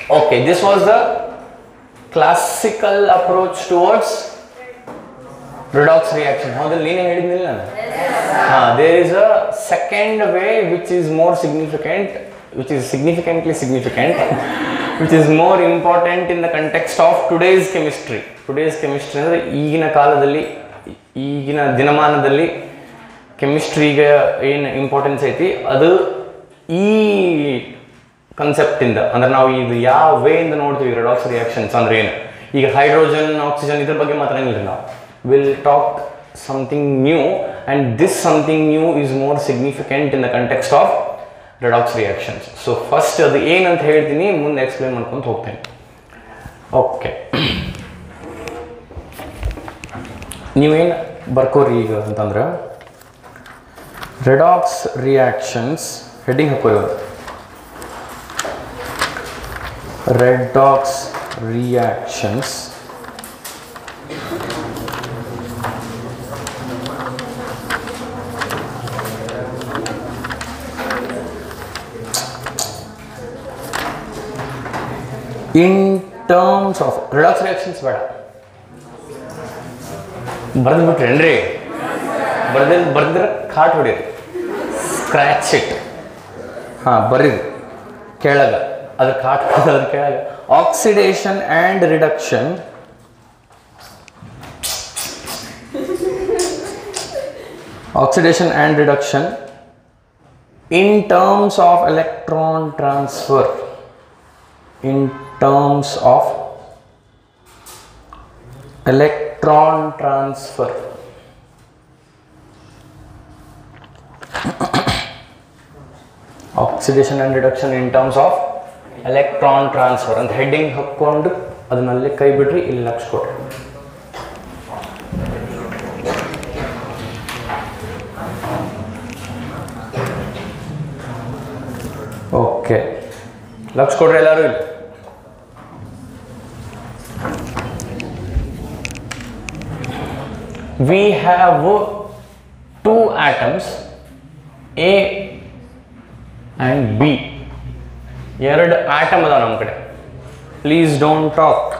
Okay, this was the classical approach towards redox reaction. ಹೌದಲ್ಲ ನೀನೇ ಹೇಳಿದ್ನಿಲ್ಲ ನಾನು ಹಾ there is a second way which is more significant which is significantly significant which is more important in the context of today's chemistry today's chemistry ಅಂದರೆ ಈಗಿನ ಕಾಲದಲ್ಲಿ ಈಗಿನ ದಿನಮಾನದಲ್ಲಿ ಕೆಮಿಸ್ಟ್ರಿಗೆ ಏನು ಇಂಪಾರ್ಟೆನ್ಸ್ ಐತಿ ಅದು ಈ ಕನ್ಸೆಪ್ಟಿಂದ ಅಂದ್ರೆ ನಾವು ಇದು ಯಾವ ವೇಯಿಂದ ನೋಡ್ತೀವಿ ರೆಡಾಕ್ಸ್ ರಿಯಾಕ್ಷನ್ಸ್ ಅಂದ್ರೆ ಏನು ಈಗ ಹೈಡ್ರೋಜನ್ ಆಕ್ಸಿಜನ್ ಇದ್ರ ಬಗ್ಗೆ ಮಾತಾಡಂಗಿಲ್ಲ ನಾವು will talk something new and this something new is more significant in the context of redox reactions so first ಅದು ಏನಂತ ಹೇಳ್ತೀನಿ ಮುಂದೆ ಎಕ್ಸ್ಪ್ಲೇನ್ ಮಾಡ್ಕೊಂತ ಹೋಗ್ತೇನೆ ಓಕೆ ನೀವೇನು ಬರ್ಕೋರಿ ಈಗ ಅಂತಂದ್ರೆ ರೆಡಾಕ್ಸ್ ರಿಯಾಕ್ಷನ್ಸ್ ಹೆಡ್ಡಿಂಗ್ ಹಾಕೋರಿ redox reactions in terms of redox reactions ಬೇಡ ಬರೆದು ಬಿಟ್ರೇನ್ರಿ ಬರ್ದಿಲ್ ಬರ್ದಿರ ಕಾಟ್ ಹೊಡೀರಿ ಸ್ಕ್ರ್ಯಾಚ್ ಇಟ್ ಹಾಂ ಬರೀರಿ ಕೆಳಗ ಅದ್ರ ಕಾಟ್ ಅದ್ರ ಕೆಳಗ oxidation and reduction oxidation and reduction in terms of electron transfer in terms of electron transfer oxidation and reduction in terms of electron transfer ಅಂತ ಹೆಡ್ಡಿಂಗ್ ಹಾಕ್ಕೊಂಡು ಅದನ್ನಲ್ಲಿ ಕೈ ಬಿಡ್ರಿ ಇಲ್ಲಿ ಲಕ್ಷ ಕೊಡ್ರಿ ಓಕೆ ಲಕ್ಷ ಕೊಡ್ರಿ ಎಲ್ಲರೂ ಇಲ್ಲಿ we have two atoms A and B ಎರಡು ಆಟಮ್ ಅದಾವ ನಮ್ಮ ಕಡೆ ಪ್ಲೀಸ್ ಡೋಂಟ್ ಟಾಕ್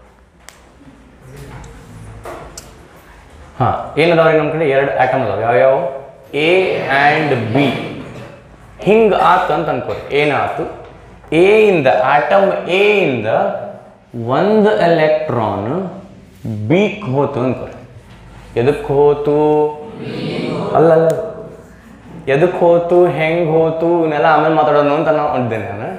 ಹಾಂ ಏನದಾವ ನಮ್ಮ ಕಡೆ ಎರಡು ಆಟಮ್ ಅದಾವ ಯಾವ್ಯಾವ ಎ ಆ್ಯಂಡ್ ಬಿ ಹಿಂಗೆ ಆತು ಅಂತ ಅನ್ಕೋರಿ ಏನಾಯ್ತು ಎ ಇಂದ ಆಟಮ್ ಎ ಇಂದ ಒಂದು ಎಲೆಕ್ಟ್ರಾನ್ ಬಿಗ್ ಹೋತು ಅನ್ಕೋರಿ ಎದಕ್ಕೆ ಹೋತು ಅಲ್ಲಲ್ಲ ಎದಕ್ಕೆ ಹೋತು ಹೆಂಗೆ ಹೋತು ಇವನ್ನೆಲ್ಲ ಆಮೇಲೆ ಮಾತಾಡೋಣ ಅಂತ ನಾವು ಅಂದಿದ್ದೆ ನಾನು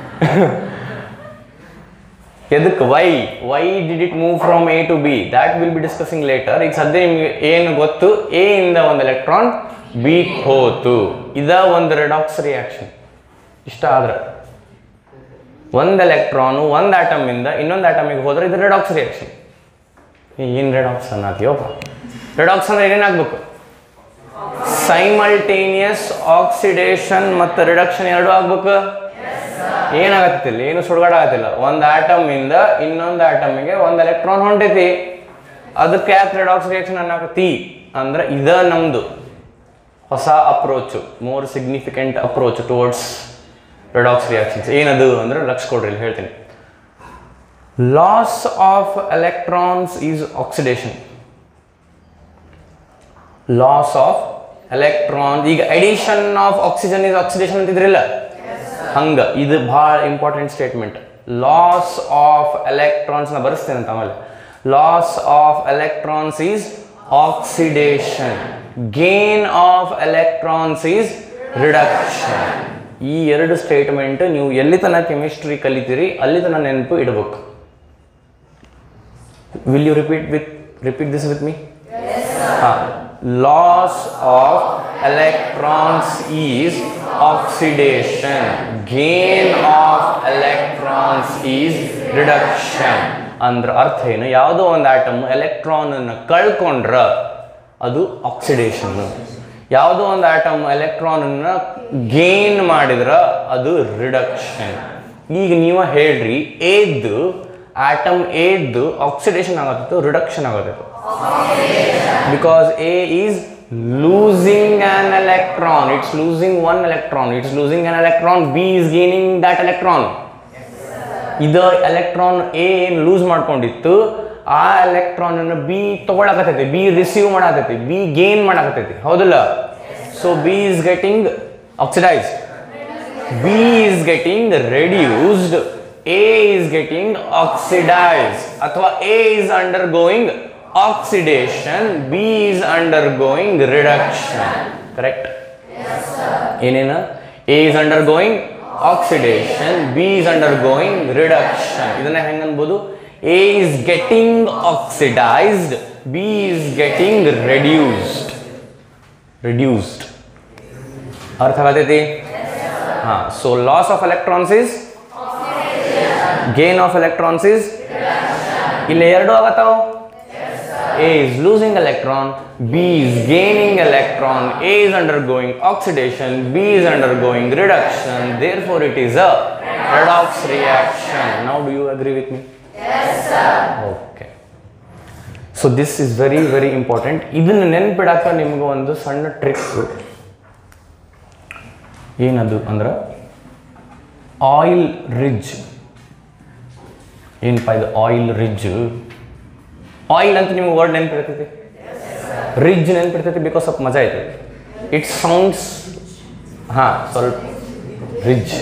ಎದಕ್ಕೆ why why did it move from A to B that will be discussing later ಈಗ ಸದ್ಯ ನಿಮ್ಗೆ ಏನು ಗೊತ್ತು ಎ ಇಂದ ಒಂದು ಎಲೆಕ್ಟ್ರಾನ್ ಬಿ ಹೋತು ಇದ ಒಂದು ರೆಡಾಕ್ಸ್ ರಿಯಾಕ್ಷನ್ ಇಷ್ಟ ಆದ್ರೆ ಒಂದು ಎಲೆಕ್ಟ್ರಾನು ಒಂದು ಆಟಮಿಂದ ಇನ್ನೊಂದು ಆಟಮಿಗೆ ಹೋದ್ರೆ ಇದು ರೆಡಾಕ್ಸ್ ರಿಯಾಕ್ಷನ್ ಏನು ರೆಡಾಕ್ಸ್ ಅನ್ನತ್ತೀವಪ್ಪ ರೆಡಾಕ್ಸ್ ಅಂದ್ರೆ ಏನೇನಾಗಬೇಕು ಸೈಮಲ್ಟೇನಿಯಸ್ ಆಕ್ಸಿಡೇಷನ್ ಮತ್ತು ರಿಡಕ್ಷನ್ ಎರಡು ಆಗ್ಬೇಕು ಏನಾಗತ್ತಿಲ್ಲ ಏನು ಸುಡುಗಾಡ ಆಗತ್ತಿಲ್ಲ ಒಂದು ಆಟಮ್ ಇಂದ ಇನ್ನೊಂದು ಆಟಮಿಗೆ ಒಂದು ಎಲೆಕ್ಟ್ರಾನ್ ಹೊಂಟೈತಿ ಅದಕ್ಕೆ ಯಾಕೆ ರೆಡಾಕ್ಸ್ ರಿಯಾಕ್ಷನ್ ಅನ್ನಕತ್ತಿ ಅಂದ್ರೆ ಇದ ನಮ್ದು ಹೊಸ approach more significant approach towards redox reactions ಏನದು ಅಂದ್ರೆ ಲಕ್ಷ ಕೊಡ್ರಿ ಇಲ್ಲಿ ಹೇಳ್ತೀನಿ loss of electrons is oxidation loss of electron ಈಗ addition of oxygen is oxidation ಅಂತಿದ್ರಿಲ್ಲ ಹಂಗ ಇದು ಭಾಳ important statement loss of electrons ನ ಬರೆಸ್ತೇನೆ ಅಂತ ಆಮೇಲೆ loss of electrons is oxidation gain of electrons is reduction ಈ ಎರಡು ಸ್ಟೇಟ್ಮೆಂಟ್ ನೀವು ಎಲ್ಲಿ ತನಕ ಕೆಮಿಸ್ಟ್ರಿ ಕಲಿತೀರಿ ಅಲ್ಲಿ ತನಕ ನೆನಪು ಇಡಬೇಕು will you repeat with repeat this with me loss of electrons is oxidation gain of electrons is reduction ಅಂದ್ರ ಅರ್ಥ ಏನು ಯಾವುದೋ ಒಂದು ಆಟಮ್ ಎಲೆಕ್ಟ್ರಾನ್ ಅನ್ನು ಕಳ್ಕೊಂಡ್ರ ಅದು ಆಕ್ಸಿಡೇಷನ್ ಯಾವುದೋ ಒಂದು ಆಟಮ್ ಎಲೆಕ್ಟ್ರಾನ್ ಅನ್ನ ಗೇನ್ ಮಾಡಿದ್ರ ಅದು ರಿಡಕ್ಷನ್ ಈಗ ನೀವು ಹೇಳ್ರಿ ಏದ್ದು ಆಟಮ್ ಏದ್ದು ಆಕ್ಸಿಡೇಷನ್ ಆಗತ್ತಿತ್ತು ರಿಡಕ್ಷನ್ ಆಗತ್ತಿತ್ತು because A is losing an electron. It's losing one electron. It's losing an electron. B is gaining that electron. ಇದು ಎಲೆಕ್ಟ್ರಾನ್ ಎ ಏನು ಲೂಸ್ ಮಾಡ್ಕೊಂಡಿತ್ತು ಆ ಎಲೆಕ್ಟ್ರಾನ್ ಅನ್ನು ಬಿ ತಗೊಳಕತ್ತೈತಿ ಬಿ ರಿಸೀವ್ ಮಾಡಕತ್ತೈತಿ ಬಿ ಗೇನ್ ಮಾಡಕತ್ತೈತಿ ಹೌದಲ್ಲ so B is getting oxidized B is getting reduced A is getting oxidized ಅಥವಾ A is undergoing oxidation B is undergoing reduction correct ಏನೇನು A is undergoing oxidation B is undergoing reduction ಇದನ್ನ ಹೆಂಗ್ ಅನ್ಬೋದು A is getting oxidized B is getting reduced reduced ಅರ್ಥ ಆಗತೈತಿ ಹಾ so loss of electrons is gain of electrons is ಇಲ್ಲಿ ಎರಡು ಆಗತ್ತಾವ A is losing electron, B is gaining electron, A is undergoing oxidation, B is undergoing reduction, therefore it is a redox reaction. Now do you agree with me? Yes sir. Okay. So this is very very important ಇದನ್ನು ನೆನ್ಪಿಡಾಕ ನಿಮ್ಗೆ ಒಂದು ಸಣ್ಣ trick ಏನದು ಅಂದ್ರೆ oil ರಿಜ್ ಏನಪ್ಪ ಇದು oil rig oil ಅಂತ ನಿಮ್ಗೆ ವರ್ಡ್ ನೆನ್ಪಿರ್ತೈತಿ ರಿಜ್ ನೆನ್ಪಿರ್ತೈತಿ ಬಿಕಾಸ್ ಸ್ವಲ್ಪ ಮಜಾ ಐತೆ ಇಟ್ ಸೌಂಡ್ಸ್ ಹಾಂ ಸ್ವಲ್ಪ ರಿಜ್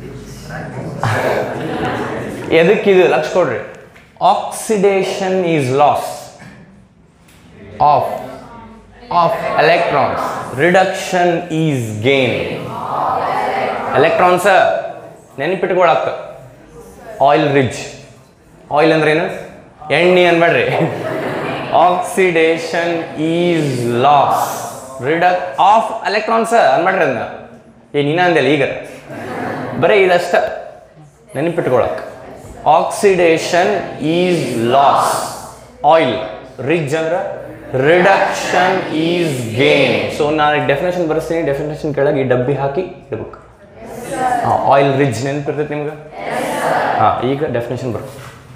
ಎದಕ್ಕಿದು ಲಕ್ಷ ಕೊಡ್ರಿ oxidation is loss of of electrons reduction is gain electrons ನೆನಪಿಟ್ಕೊಳಕ್ಕ ಆಯಿಲ್ ರಿಜ್ ಆಯಿಲ್ ಅಂದ್ರೆ ಏನು ಎಣ್ಣೆ ಅನ್ಬೇಡ್ರಿ ಆಕ್ಸಿಡೇಷನ್ ಈಸ್ ಲಾಸ್ ರಿಡಕ್ ಆಫ್ ಎಲೆಕ್ಟ್ರಾನ್ಸ್ ಅನ್ಬೇಡ್ರಿ ಅದನ್ನ ಏ ನೀನ ಅಂದಲ್ಲ ಈಗ ಬರೀ ಇದಷ್ಟ ನೆನಪಿಟ್ಕೊಳಕ್ oxidation is loss oil rig ಅಂದ್ರೆ ರಿಡಕ್ಷನ್ ಈಸ್ ಗೇನ್ ಸೊ ನಾನು ಡೆಫಿನೇಷನ್ ಬರೆಸ್ತೀನಿ ಡೆಫಿನೇಷನ್ ಕೆಳಗೆ ಈ ಡಬ್ಬಿ ಹಾಕಿ ಇಡ್ಬೇಕು ಆಯಿಲ್ ರಿಜ್ ನೆನಪಿರ್ತೈತೆ ನಿಮ್ಗೆ ಹಾಂ ಈಗ ಡೆಫಿನೇಷನ್ ಬರುತ್ತೆ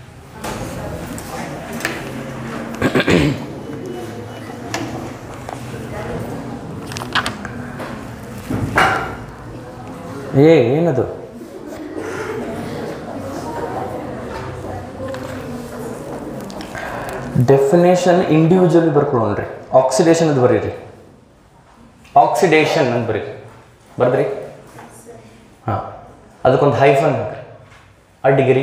ಏ ಏನದು ಡೆಫಿನೇಷನ್ ಇಂಡಿವಿಜುವಲಿ ಬರ್ಕೊಳ್ಳೋಣ್ರಿ ಆಕ್ಸಿಡೇಷನ್ ಅದು ಬರೀರಿ ಆಕ್ಸಿಡೇಷನ್ ಅಂತ ಬರೀರಿ ಬರ್ದ್ರಿ ಹಾಂ ಅದಕ್ಕೊಂದು ಹೈಫನ್ ಹಾಕ್ರಿ ಅಡ್ಡಿಗಿರಿ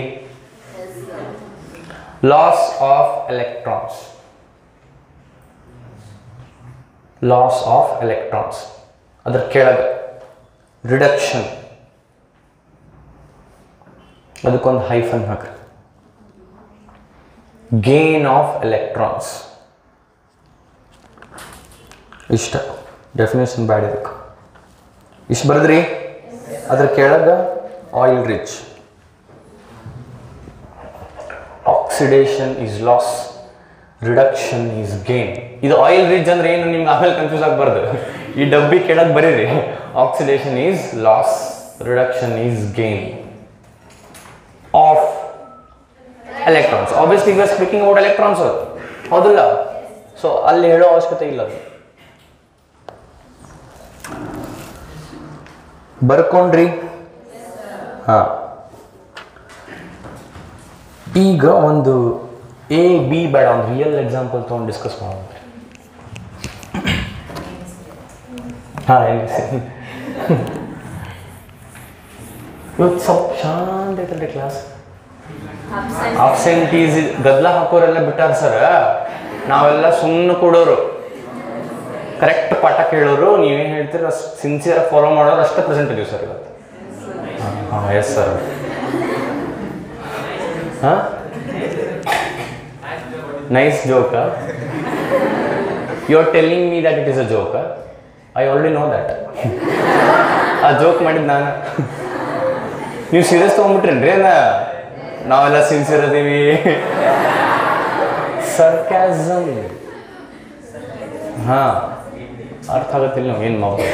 loss of electrons loss of electrons ಅದ್ರ ಕೆಳಗೆ ರಿಡಕ್ಷನ್ ಅದಕ್ಕೊಂದು ಹೈಫನ್ ಹಾಕ್ರಿ ಗೇನ್ ಆಫ್ ಎಲೆಕ್ಟ್ರಾನ್ಸ್ ಇಷ್ಟ ಡೆಫಿನೇಷನ್ ಬ್ಯಾಡ್ ಇದಕ್ಕೆ ಇಷ್ಟು ಬರೆದ್ರಿ ಅದ್ರ ಕೆಳಗೆ oil rich oxidation is loss reduction is gain ಇದು ಆಯಿಲ್ ರಿಚ್ ಅಂದ್ರೆ ಏನು ನಿಮ್ಗೆ ಆಮೇಲೆ ಕನ್ಫ್ಯೂಸ್ ಆಗಬಾರ್ದು ಈ ಡಬ್ಬಿ ಕೆಳಗೆ ಬರೀರಿ oxidation is loss reduction is gain of electrons obviously ಈಗ ಸ್ಪೀಕಿಂಗ್ ಔಟ್ ಎಲೆಕ್ಟ್ರಾನ್ಸ್ ಅದು ಹೌದಲ್ಲ ಸೊ ಅಲ್ಲಿ ಹೇಳೋ ಅವಶ್ಯಕತೆ ಇಲ್ಲ ಅದು ಬರ್ಕೊಂಡ್ರಿ ಹಾ ಈಗ ಒಂದು ಎ ಬಿ ಬೇಡ ಒಂದು ರಿಯಲ್ ಎಕ್ಸಾಂಪಲ್ ತೊಗೊಂಡು ಡಿಸ್ಕಸ್ ಮಾಡೋಣ ಹಾಂ ಇವತ್ತು ಸ್ವಲ್ಪ ಶಾಂತ ಐತಲ್ರಿ ಕ್ಲಾಸ್ ಅಬ್ಸೆಂಟೀಸ್ ಗದ್ದಲ ಹಾಕೋರೆಲ್ಲ ಬಿಟ್ಟಾರ ಸರ್ ನಾವೆಲ್ಲ ಸುಮ್ಮನೆ ಕೊಡೋರು ಕರೆಕ್ಟ್ ಪಾಠ ಕೇಳೋರು ನೀವೇನು ಹೇಳ್ತೀರ ಸಿನ್ಸಿಯರ್ ಫಾಲೋ ಮಾಡೋರು ಅಷ್ಟೇ ಪ್ರೆಸೆಂಟ್ ಇದೀವಿ ಸರ್ ಇವತ್ತು ಹಾಂ ಎಸ್ ಸರ್ ಹಾಂ nice joke you are telling me that it is a joke I already know that ಆ ಜೋಕ್ ಮಾಡಿದ್ದು ನಾನು ನೀವು ಸೀರಿಯಸ್ ತೊಗೊಂಡ್ಬಿಟ್ರೇನ್ರಿ ಅದ ನಾವೆಲ್ಲ ಸಿನ್ಸಿಯರ್ ಅದೀವಿ ಸರ್ಕ್ಯಾಸಮ್ ಹಾ ಅರ್ಥ ಆಗತ್ತಿಲ್ಲ ನಾವು ಏನು ಮಾಡೋದು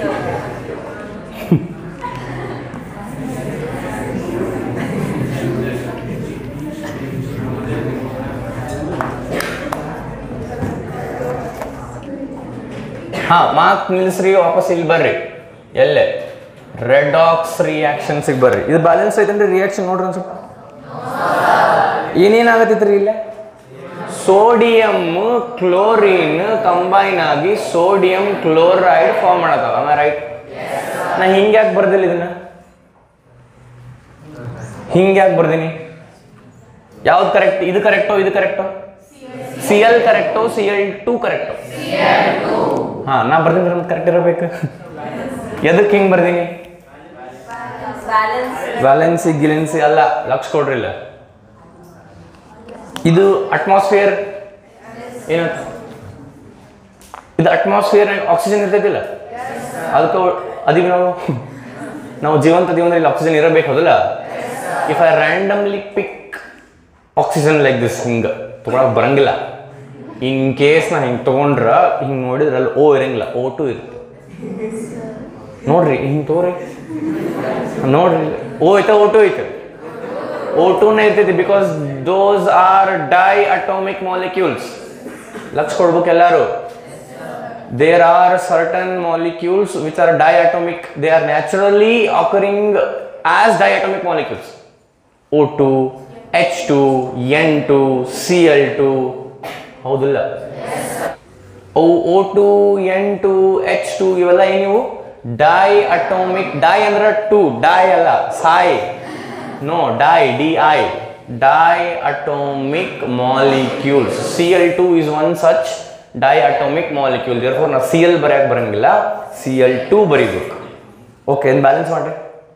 ಹಾ ಮಾತ್ ನಿಲ್ಲಿಸ್ರಿ ವಾಪಸ್ ಇಲ್ಲಿ ಬರ್ರಿ ಎಲ್ಲೇ ರೆಡಾಕ್ಸ್ ರಿಯಾಕ್ಷನ್ಸಿಗೆ ಬರ್ರಿ ಇದು ಬ್ಯಾಲೆನ್ಸ್ ಐತೇನ್ರಿ ರಿಯಾಕ್ಷನ್ ನೋಡ್ರಿ ಒಂದು ಸ್ವಲ್ಪ ಏನೇನಾಗತ್ತೈತ್ರಿ ಇಲ್ಲ ಸೋಡಿಯಂ ಕ್ಲೋರಿನ್ ಕಂಬೈನ್ ಆಗಿ ಸೋಡಿಯಂ ಕ್ಲೋರೈಡ್ ಫಾರ್ಮ್ ಮಾಡತ್ತಾವ ರೈಟ್ ನಾ ಹಿಂಗ್ಯಾಕೆ ಬರ್ದಿಲ್ಲ ಇದನ್ನ ಹಿಂಗ್ಯಾಕೆ ಬರ್ದೀನಿ ಯಾವ್ದು ಕರೆಕ್ಟ್ ಇದು ಕರೆಕ್ಟೋ ಇದು ಕರೆಕ್ಟೋ ಸಿ ಎಲ್ ಕರೆಕ್ಟೋ ಸಿ ಎಲ್ ಟು ಕರೆಕ್ಟೋ ಹಾ ನಾ ಬರ್ದಿದ್ರೆ ಕರೆಕ್ಟ್ ಇರಬೇಕು ಎದಕ್ಕೆ ಹಿಂಗೆ ಬರ್ದೀನಿ ಬ್ಯಾಲೆನ್ಸ್ ವ್ಯಾಲೆನ್ಸಿ ಗಿಲೆನ್ಸಿ ಅಲ್ಲ ಲಕ್ಷ ಕೊಡ್ರಿಲ್ಲ ಇದು ಅಟ್ಮಾಸ್ಫಿಯರ್ ಏನಂತ ಇದು ಅಟ್ಮಾಸ್ಫಿಯರ್ ಆಕ್ಸಿಜನ್ ಇರ್ತೈತಿಲ್ಲ ಅದಕ್ಕೆ ಅದೀವಿ ನಾವು ನಾವು ಜೀವಂತ ಜೀವನದಲ್ಲಿ ಆಕ್ಸಿಜನ್ ಇರಬೇಕು ಹೌದಲ್ಲ if I randomly pick oxygen like this ಹಿಂಗೆ ತೊಗೊಳಕ್ ಬರಂಗಿಲ್ಲ ಇನ್ ಕೇಸ್ ನಾ ಹಿಂಗೆ ತೊಗೊಂಡ್ರ ಹಿಂಗೆ ನೋಡಿದ್ರೆ ಅಲ್ಲಿ ಓ ಇರಂಗಿಲ್ಲ ಓ ಟು ಇರುತ್ತೆ ನೋಡ್ರಿ ಹಿಂಗೆ ತಗೋರಿ ನೋಡ್ರಿ ಓ ಐತೆ ಓ ಟು ಐತೆ ಓ ಟೂನೇ ಇರ್ತೈತಿ because those are diatomic molecules ಲಕ್ಷ ಕೊಡ್ಬೇಕು ಎಲ್ಲರೂ there are certain molecules which are diatomic they are naturally occurring as diatomic molecules O two H two N two C L two ಹೌದಿಲ್ಲ ಅವು O two N two H two ಇವೆಲ್ಲ ಏನಿವು diatomic di ಅಂದ್ರೆ two di ಅಲ್ಲ ಸಾಯ್ no di D I diatomic molecules C L two is one such dye atomic molecule therefore ನಾವು C L ಬರೆಯಕ್ಕೆ ಬರಂಗಿಲ್ಲ ಸಿ ಎಲ್ ಟು ಬರೀಬೇಕು okay balance ಮಾಡ್ರಿ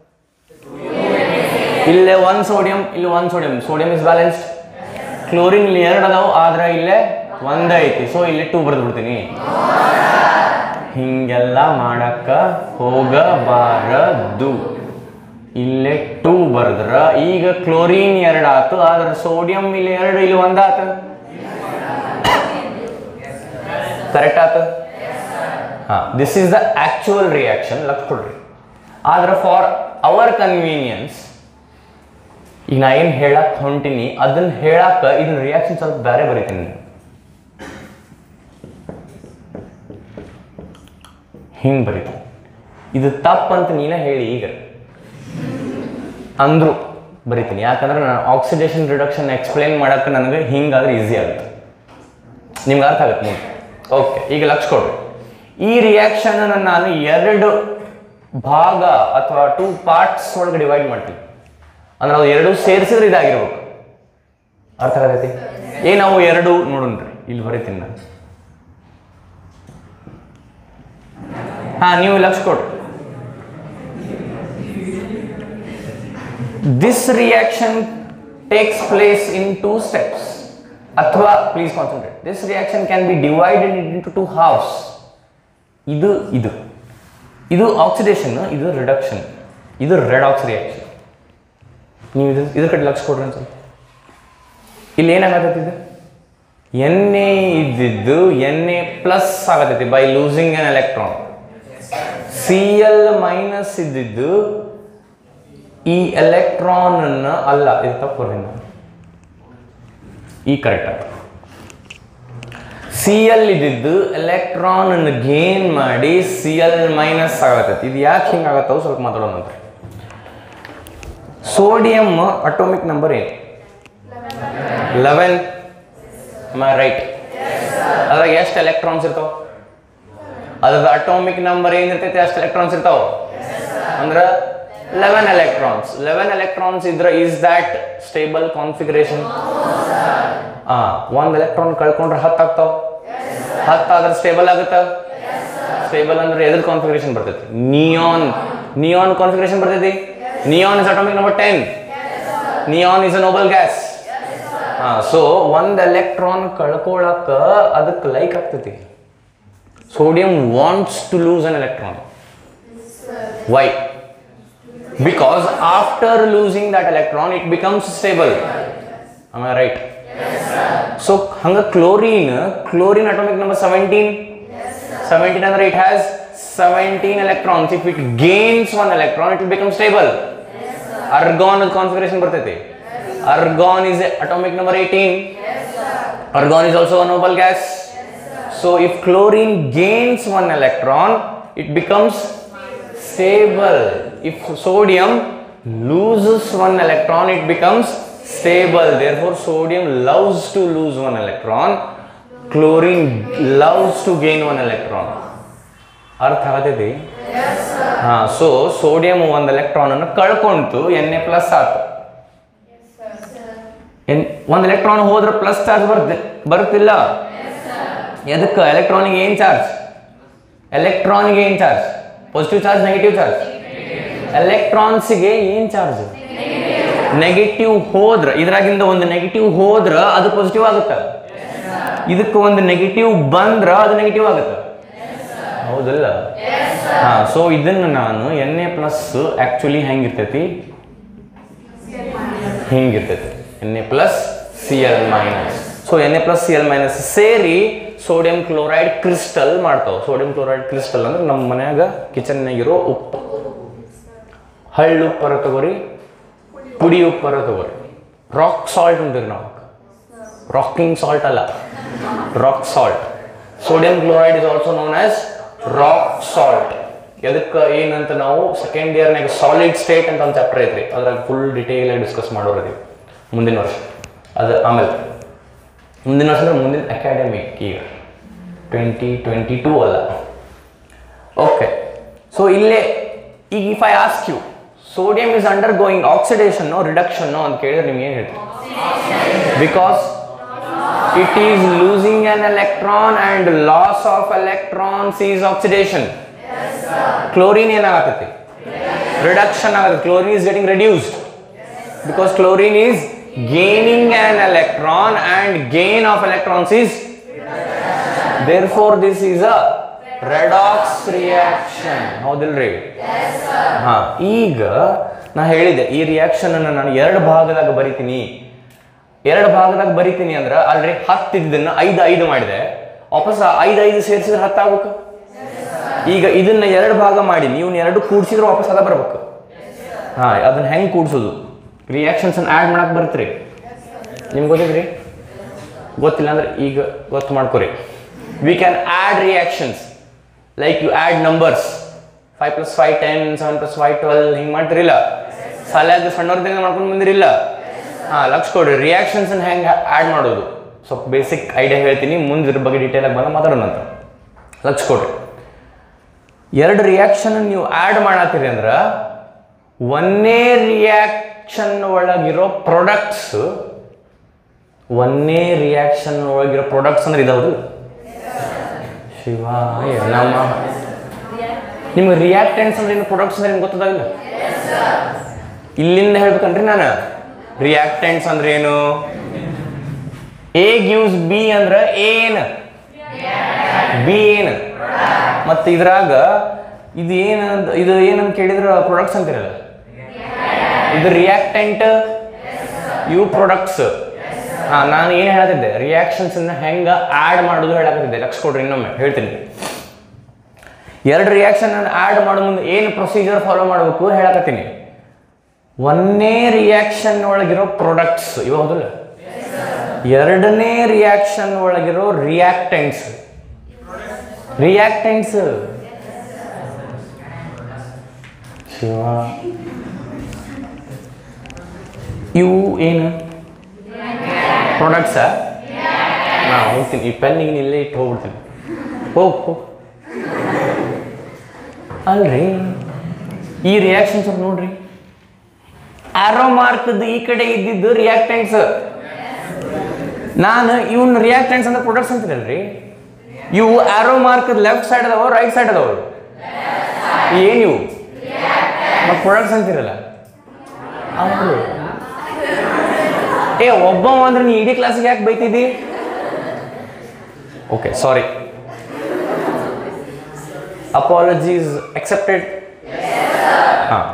ಇಲ್ಲೇ ಒನ್ ಸೋಡಿಯಂ ಇಲ್ಲಿ one sodium sodium is balanced chlorine ಇಲ್ಲಿ ಎರಡು ಅದಾವ ಆದ್ರೆ ಇಲ್ಲೇ ಒಂದ್ ಐತಿ ಸೊ ಇಲ್ಲಿ ಟೂ ಬರೆದು ಬಿಡ್ತೀನಿ ಹಿಂಗೆಲ್ಲ ಮಾಡಕ್ಕ ಹೋಗಬಾರದು ಇಲ್ಲೇ ಟೂ ಬರೆದ್ರ ಈಗ ಕ್ಲೋರಿನ್ ಎರಡು ಆತು ಆದ್ರೆ ಸೋಡಿಯಂ ಇಲ್ಲಿ ಎರಡು ಇಲ್ಲಿ ಒಂದಾತ ಕರೆಕ್ಟ್ ಆತ ಹಾ this is the actual reaction ಲಕ್ಷ ಕೊಡ್ರಿ ಆದ್ರೆ ಫಾರ್ ಅವರ್ ಕನ್ವೀನಿಯನ್ಸ್ ಈಗ ನಾ ಏನು ಹೇಳಕ್ ಹೊಂಟಿನಿ ಅದನ್ನ ಹೇಳಾಕ ಇದನ್ನ ರಿಯಾಕ್ಷನ್ ಸ್ವಲ್ಪ ಬೇರೆ ಬರೀತೀನಿ ಹಿಂಗೆ ಬರೀತೀನಿ ಇದು ತಪ್ಪಂತ ನೀನೇ ಹೇಳಿ ಈಗ ಅಂದ್ರು ಬರಿತೀನಿ ಯಾಕಂದ್ರೆ ನಾನು ಆಕ್ಸಿಡೇಷನ್ ರಿಡಕ್ಷನ್ ಎಕ್ಸ್ಪ್ಲೇನ್ ಮಾಡಕ್ಕೆ ನನಗೆ ಹಿಂಗಾದ್ರೆ ಈಸಿ ಆಗುತ್ತೆ ನಿಮ್ಗೆ ಅರ್ಥ ಆಗುತ್ತೆ ನೋಡಿ ಓಕೆ ಈಗ ಲಕ್ಷ ಕೊಡ್ರಿ ಈ ರಿಯಾಕ್ಷನ್ ನಾನು ಎರಡು ಭಾಗ ಅಥವಾ ಟೂ ಪಾರ್ಟ್ಸ್ ಒಳಗೆ ಡಿವೈಡ್ ಮಾಡ್ತೀನಿ ಅಂದ್ರೆ ಅದು ಎರಡು ಸೇರಿಸಿದ್ರೆ ಇದಾಗಿರ್ಬೇಕು ಅರ್ಥ ಆಗತೈತಿ ಏ ನಾವು ಎರಡು ನೋಡೋಣ್ರಿ ಇಲ್ಲಿ ಬರೀತೀನಿ ನಾನು ಹಾ ನೀವು ಲಕ್ಷ ಕೊಡ್ರಿ this reaction takes place in two steps ಅಥವಾ please concentrate this reaction can be divided into two halves ಇದು ಇದು ಇದು ಆಕ್ಸಿಡೇಷನ್ ಇದು ರಿಡಕ್ಷನ್ ಇದು ರೆಡಾಕ್ಸ್ ರಿಯಾಕ್ಷನ್ ನೀವು ಇದು ಇದ್ರ ಕಡೆ ಲಕ್ಷ ಕೊಡ್ರಿ ಅಂತ ಇಲ್ಲಿ ಏನಾಗತ್ತೈತಿ ಇದು ಎನ್ ಎ ಇದ್ದಿದ್ದು ಎನ್ ಎ ಪ್ಲಸ್ ಆಗತೈತಿ by losing an electron C L minus ಇದ್ದಿದ್ದು ಈ ಎಲೆಕ್ಟ್ರಾನ್ ಅನ್ನ ಅಲ್ಲ ಇದು ತಪ್ಪು ಬರ್ತೀನಿ ನಾನು. ಈ ಕರೆಕ್ಟ್ ಆಯ್ತು ಸಿ ಎಲ್ ಇದ್ದಿದ್ದು ಎಲೆಕ್ಟ್ರಾನ್ ಅನ್ನು ಗೇನ್ ಮಾಡಿ ಸಿ ಎಲ್ ಮೈನಸ್ ಆಗತೈತಿ ಇದು ಯಾಕೆ ಹಿಂಗಾಗತ್ತವು ಸ್ವಲ್ಪ ಮಾತಾಡೋಣ ಅಂತ ಸೋಡಿಯಂ ಅಟೋಮಿಕ್ ನಂಬರ್ ಏನು ಲೆವೆನ್ ರೈಟ್ ಅದ್ರಾಗ ಎಷ್ಟು ಎಲೆಕ್ಟ್ರಾನ್ಸ್ ಇರ್ತಾವ ಅದ್ರದ್ದು ಅಟೋಮಿಕ್ ನಂಬರ್ ಏನಿರ್ತೈತಿ ಅಷ್ಟು ಎಲೆಕ್ಟ್ರಾನ್ಸ್ ಇರ್ತಾವ ಅಂದ್ರೆ ಲೆವೆನ್ ಎಲೆಕ್ಟ್ರಾನ್ಸ್ ಲೆವೆನ್ ಎಲೆಕ್ಟ್ರಾನ್ಸ್ ಇದ್ರೆ ಈಸ್ ದ್ಯಾಟ್ ಸ್ಟೇಬಲ್ ಕಾನ್ಫಿಗರೇಷನ್ ಆ ಒಂದ್ ಎಲೆಕ್ಟ್ರಾನ್ ಕಳ್ಕೊಂಡ್ರೆ ಹತ್ತು ಆಗ್ತಾವ ಹತ್ತು ಆದ್ರೆ ಸ್ಟೇಬಲ್ ಆಗುತ್ತ ಸ್ಟೇಬಲ್ ಅಂದ್ರೆ ಎದ್ರ ಕಾನ್ಫಿಗರೇಷನ್ ಬರ್ತೈತಿ ನಿಯಾನ್ ನಿಯಾನ್ ಕಾನ್ಫಿಗರೇಷನ್ ಬರ್ತೈತಿ neon is atomic number ten neon is a noble gas ಹಾ ಸೊ ಒಂದ್ ಎಲೆಕ್ಟ್ರಾನ್ ಕಳ್ಕೊಳಕ ಅದಕ್ಕೆ ಲೈಕ್ ಆಗ್ತೈತಿ sodium wants to lose an electron why because after losing that electron it becomes stable am i right so hanga chlorine chlorine atomic number 17 17 ಅಂದ್ರೆ it has 17 electrons if it gains one electron it will become stable argon configuration ಬರ್ತೈತಿ argon is atomic number 18 argon is also a noble gas so if chlorine gains one electron it becomes stable. If sodium loses one electron, it becomes stable therefore sodium loves to lose one electron chlorine loves to gain one electron ಅರ್ಥ ಆಗತೈತಿ ಹಾ so sodium ಒಂದು electron ಅನ್ನು ಕಳ್ಕೊಂತು N A plus ಆತು N ಒಂದು electron ಹೋದ್ರೆ plus charge ಬರ್ತಿ ಬರ್ತಿಲ್ಲ ಎದಕ್ಕೆ ಎಲೆಕ್ಟ್ರಾನಿಗೆ ಏನು ಚಾರ್ಜ್ ಎಲೆಕ್ಟ್ರಾನ್ಗೆ ಏನು charge positive charge negative charge ಎಲೆಕ್ಟ್ರಾನ್ಸ್ಗೆ ಏನು ಚಾರ್ಜ್ ನೆಗೆಟಿವ್ ಹೋದ್ರ ಇದ್ರಾಗಿಂದ ಒಂದು ನೆಗೆಟಿವ್ ಹೋದ್ರ ಅದು ಪಾಸಿಟಿವ್ ಆಗುತ್ತೆ ಇದಕ್ಕೆ ಒಂದು ನೆಗೆಟಿವ್ ಬಂದ್ರ ಅದು ನೆಗೆಟಿವ್ ಆಗುತ್ತೆ ಹೌದಲ್ಲ ಹಾ ಸೊ ಇದನ್ನು ನಾನು ಎನ್ ಎ ಪ್ಲಸ್ ಆಕ್ಚುಲಿ ಹೆಂಗಿರ್ತೈತಿ ಹಿಂಗಿರ್ತೈತಿ N A plus C L minus so N A plus C L minus ಸೇರಿ ಸೋಡಿಯಂ ಕ್ಲೋರೈಡ್ ಕ್ರಿಸ್ಟಲ್ ಮಾಡ್ತಾವ ಸೋಡಿಯಂ ಕ್ಲೋರೈಡ್ ಕ್ರಿಸ್ಟಲ್ ಅಂದ್ರೆ ನಮ್ಮ ಮನ್ಯಾಗ ಕಿಚನ್ನಾಗಿರೋ ಉಪ್ಪು ಹಳ್ಳು ಉಪ್ಪರ ತಗೋರಿ ಪುಡಿ ಉಪ್ಪರ ತಗೋರಿ ರಾಕ್ ಸಾಲ್ಟ್ ಅಂತೀವಿ ನಾವು ರಾಕಿಂಗ್ ಸಾಲ್ಟ್ ಅಲ್ಲ rock salt sodium chloride is also known as rock salt ಎದಕ್ಕೆ ಏನಂತ ನಾವು ಸೆಕೆಂಡ್ ಇಯರ್ನಾಗ ಸಾಲಿಡ್ ಸ್ಟೇಟ್ ಅಂತ ಒಂದು ಚಾಪ್ಟರ್ ಐತ್ರಿ ಅದ್ರಾಗ ಫುಲ್ ಡಿಟೇಲ್ ಆಗಿ ಡಿಸ್ಕಸ್ ಮಾಡೋರದೀವಿ ಮುಂದಿನ ವರ್ಷ ಅದು ಆಮೇಲೆ ಮುಂದಿನ ವರ್ಷ ಅಂದ್ರೆ ಮುಂದಿನ ಅಕಾಡೆಮಿಕ್ ಈಗ ಟ್ವೆಂಟಿ ಟ್ವೆಂಟಿ ಟೂ ಅಲ್ಲ ಓಕೆ ಸೊ ಇಲ್ಲೇ ಈಗ if I ask you sodium is undergoing oxidation reduction ಅಂತ ಕೇಳಿದ್ರೆ ನಿಮ್ಗೆ ಏನು ಹೇಳ್ತೀವಿ because it is losing an electron and loss of electrons is oxidation chlorine ಏನಾಗತ್ತೈತಿ ರಿಡಕ್ಷನ್ ಆಗುತ್ತೆ chlorine is getting reduced because chlorine is gaining an electron and gain of electrons is therefore this is a redox reaction ಹೌದಿಲ್ರಿ ಹಾ ಈಗ ನಾ ಹೇಳಿದೆ ಈ reaction ಅನ್ನು ನಾನು ಎರಡು ಭಾಗದಾಗ ಬರಿತೀನಿ ಎರಡು ಭಾಗದಾಗ ಬರಿತೀನಿ ಅಂದ್ರೆ ಆಲ್ರೆಡಿ ಹತ್ತು ಇದ್ದನ್ನ ಐದು ಐದು ಮಾಡಿದೆ ವಾಪಸ್ ಆ ಐದು ಐದು ಸೇರಿಸಿದ್ರೆ ಹತ್ತು ಆಗ್ಬೇಕು ಈಗ ಇದನ್ನ ಎರಡು ಭಾಗ ಮಾಡಿ ನೀವು ಎರಡು ಕೂಡಿಸಿದ್ರೆ ವಾಪಸ್ ಅದ ಬರ್ಬೇಕು ಹಾ ಅದನ್ನ ಹೆಂಗ್ ಕೂಡ್ಸೋದು ರಿಯಾಕ್ಷನ್ಸ್ ಆ್ಯಡ್ ಮಾಡಕ್ ಬರ್ತ್ರಿ ನಿಮ್ಗೆ ಗೊತ್ತಿದ್ರಿ ಗೊತ್ತಿಲ್ಲ ಅಂದ್ರೆ ಈಗ ಗೊತ್ತು ಮಾಡ್ಕೊರಿ we can add reactions like you add numbers five plus five ten seven plus five twelve ಹಿಂಗೆ ಮಾಡ್ತಿರಿಲ್ಲ ಸಾಲಾಗ ಸಣ್ಣವ್ರದಿಂದ ಮಾಡ್ಕೊಂಡು ಬಂದಿರಿಲ್ಲ ಹಾಂ ಲಕ್ಷ ಕೊಡ್ರಿ ರಿಯಾಕ್ಷನ್ಸ್ ಹೆಂಗೆ ಆ್ಯಡ್ ಮಾಡೋದು ಸ್ವಲ್ಪ ಬೇಸಿಕ್ ಐಡಿಯಾ ಹೇಳ್ತೀನಿ ಮುಂದೆ ಇದ್ರ ಬಗ್ಗೆ ಡೀಟೇಲ್ ಆಗಿ ಬಂದ ಮಾತಾಡೋಣ ಅಂತ ಲಕ್ಷ ಕೊಡ್ರಿ ಎರಡು ರಿಯಾಕ್ಷನ್ ನೀವು ಆ್ಯಡ್ ಮಾಡತ್ತೀರಿ ಅಂದ್ರೆ ಒಂದೇ ರಿಯಾಕ್ಷನ್ ಒಳಗಿರೋ ಪ್ರಾಡಕ್ಟ್ಸ್ ಒಂದೇ ರಿಯಾಕ್ಷನ್ ಒಳಗಿರೋ ಪ್ರಾಡಕ್ಟ್ಸ್ ಅಂದ್ರೆ ಇದಾವುದು ಶಿವಾಯ ನಮ್ಮ ನಿಮ್ಗೆ ರಿಯಾಕ್ಟೆಂಟ್ಸ್ ಅಂದ್ರೆ ಏನು ಪ್ರಾಡಕ್ಟ್ಸ್ ಅಂದ್ರೆ ನಿಮ್ಗೆ ಗೊತ್ತದಾಗಿಲ್ಲ ಇಲ್ಲಿಂದ ಹೇಳ್ಬೇಕನ್ರಿ ನಾನು ರಿಯಾಕ್ಟೆಂಟ್ಸ್ ಅಂದ್ರೆ ಏನು ಎ ಗಿವ್ಸ್ ಬಿ ಅಂದ್ರೆ ಎ ಏನು ಬಿ ಏನು ಮತ್ತು ಇದ್ರಾಗ ಇದು ಏನು ಇದು ಏನಂತ ಕೇಳಿದ್ರೆ ಪ್ರಾಡಕ್ಟ್ಸ್ ಅಂತಿರಲ್ಲ ಇದು ರಿಯಾಕ್ಟೆಂಟ್ ಇವು ಪ್ರಾಡಕ್ಟ್ಸ್ ಹಾಂ ನಾನು ಏನು ಹೇಳತ್ತಿದ್ದೆ ರಿಯಾಕ್ಷನ್ಸ್ ಹೆಂಗೆ ಆ್ಯಡ್ ಮಾಡೋದು ಹೇಳಕತ್ತಿದ್ದೆ ಲಕ್ಷ ಕೊಡ್ರಿ ಇನ್ನೊಮ್ಮೆ ಹೇಳ್ತೀನಿ ಎರಡು ರಿಯಾಕ್ಷನ್ ಆ್ಯಡ್ ಮಾಡೋ ಮುಂದೆ ಏನು ಪ್ರೊಸೀಜರ್ ಫಾಲೋ ಮಾಡಬೇಕು ಹೇಳಕತ್ತೀನಿ ಒಂದೇ ರಿಯಾಕ್ಷನ್ ಒಳಗಿರೋ ಪ್ರಾಡಕ್ಟ್ಸ್ ಇವ ಹೌದಲ್ಲ ಎರಡನೇ ರಿಯಾಕ್ಷನ್ ಒಳಗಿರೋ ರಿಯಾಕ್ಟೆಂಟ್ಸ್ ರಿಯಾಕ್ಟೆಂಟ್ಸ್ ಶಿವ ಇವು ಏನು ಪ್ರಾಡಕ್ಟ್ಸಾ ಹಾಂ ಹೋಗ್ತೀನಿ ಈ ಪೆನ್ನಿಗೆ ಇಲ್ಲೇ ಇಟ್ಟು ಹೋಗ್ಬಿಡ್ತೀನಿ ಹೋಗ್ ಹೋಗ್ ಅಲ್ರಿ ಈ ರಿಯಾಕ್ಷನ್ ಸ್ವಲ್ಪ ನೋಡ್ರಿ ಆರೋ ಮಾರ್ಕ್ದು ಈ ಕಡೆ ಇದ್ದಿದ್ದು ರಿಯಾಕ್ಟೆಂಟ್ಸ್ ನಾನು ಇವನ್ ರಿಯಾಕ್ಟೆಂಟ್ಸ್ ಅಂದ್ರೆ ಪ್ರೊಡಕ್ಟ್ಸ್ ಅಂತೀರಲ್ರಿ ಇವು ಆರೋ ಮಾರ್ಕ್ ಲೆಫ್ಟ್ ಸೈಡ್ ಅದಾವ ರೈಟ್ ಸೈಡ್ ಅದಾವ ಏನು ಇವು ಮತ್ತೆ ಪ್ರೊಡಕ್ಟ್ಸ್ ಅಂತೀರಲ್ಲ ಹೌದು ಏ ಒಬ್ಬ ಅಂದ್ರೆ ನೀ ಇಡೀ ಕ್ಲಾಸಿಗೆ ಯಾಕೆ ಬೈತಿದ್ದಿ ಓಕೆ ಸಾರಿ ಅಪಾಲಜೀಸ್ ಅಕ್ಸೆಪ್ಟೆಡ್ ಹಾಂ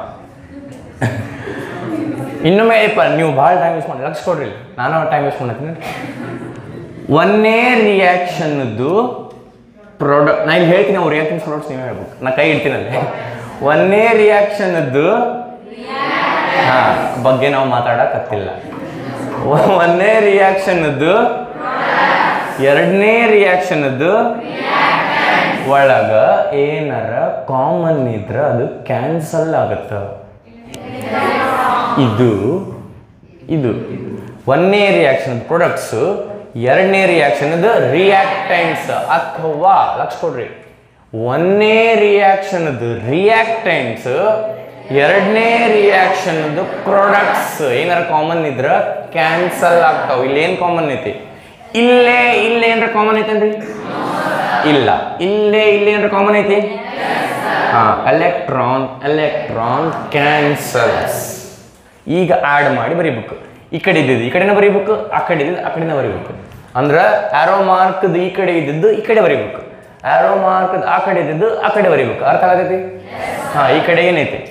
ಇನ್ನೊಮ್ಮೆ ಏಪ ನೀವು ಭಾಳ ಟೈಮ್ ವೇಸ್ಟ್ ಮಾಡಿ ಲಕ್ಷ ಕೊಡ್ರಿ ನಾನು ಟೈಮ್ ವೇಸ್ಟ್ ಮಾಡತ್ತೀನಿ ಒಂದೇ ರಿಯಾಕ್ಷನ್ದು ಪ್ರಾಡಕ್ಟ್ ನಾ ಇಲ್ಲಿ ಹೇಳ್ತೀನಿ ಅವ್ರು ರಿಯಾಕ್ಷನ್ ಪ್ರಾಡಕ್ಟ್ಸ್ ನೀವೇ ಹೇಳ್ಬೇಕು ನಾ ಕೈ ಇಡ್ತೀನಲ್ಲಿ ಒಂದೇ ರಿಯಾಕ್ಷನ್ದು ಹಾಂ ಬಗ್ಗೆ ನಾವು ಮಾತಾಡಕತ್ತಿಲ್ಲ ಒಂದೇ ರಿಯಾಕ್ಷನ್ದು ಎರಡನೇ ರಿಯಾಕ್ಷನ್ದು ಒಳಗ ಏನಾರ ಕಾಮನ್ ಇದ್ರೆ ಅದು ಕ್ಯಾನ್ಸಲ್ ಆಗುತ್ತೆ ಇದು ಇದು ಒಂದನೇ ರಿಯಾಕ್ಷನ್ ಪ್ರಾಡಕ್ಟ್ಸ್ ಎರಡನೇ ರಿಯಾಕ್ಷನ್ ರಿಯಾಕ್ಟೆಂಟ್ಸ್ ಅಥವಾ ಲಕ್ಷ ಕೊಡ್ರಿ ಒಂದನೇ ರಿಯಾಕ್ಷನ್ ರಿಯಾಕ್ಟೆಂಟ್ಸ್ ಎರಡನೇ ರಿಯಾಕ್ಷನ್ ಪ್ರಾಡಕ್ಟ್ಸ್ ಏನಾರ ಕಾಮನ್ ಇದ್ರ ಕ್ಯಾನ್ಸಲ್ ಆಗ್ತಾವ ಇಲ್ಲಿ ಏನು ಕಾಮನ್ ಐತಿ ಇಲ್ಲೇ ಇಲ್ಲೇ ಏನಾರ ಕಾಮನ್ ಐತೇನ್ರಿ ಇಲ್ಲ ಇಲ್ಲೇ ಇಲ್ಲೇ ಏನಾರ ಕಾಮನ್ ಐತಿ ಹಾ ಎಲೆಕ್ಟ್ರಾನ್ ಎಲೆಕ್ಟ್ರಾನ್ ಕ್ಯಾನ್ಸಲ್ಸ್ ಈಗ ಆ್ಯಡ್ ಮಾಡಿ ಬರೀಬೇಕು ಈ ಕಡೆ ಇದ್ದಿದ್ದು ಈ ಕಡೆನ ಬರೀಬೇಕು ಆ ಕಡೆ ಇದ್ದಿದ್ದು ಆ ಕಡೆನ ಬರೀಬೇಕು ಅಂದ್ರೆ ಆರೋ ಮಾರ್ಕ್ದು ಈ ಕಡೆ ಇದ್ದಿದ್ದು ಈ ಕಡೆ ಬರೀಬೇಕು ಆರೋ ಮಾರ್ಕ್ದು ಆ ಕಡೆ ಇದ್ದಿದ್ದು ಆ ಕಡೆ ಬರೀಬೇಕು ಅರ್ಥ ಆಗತೈತಿ ಹಾ ಈ ಕಡೆ ಏನೈತಿ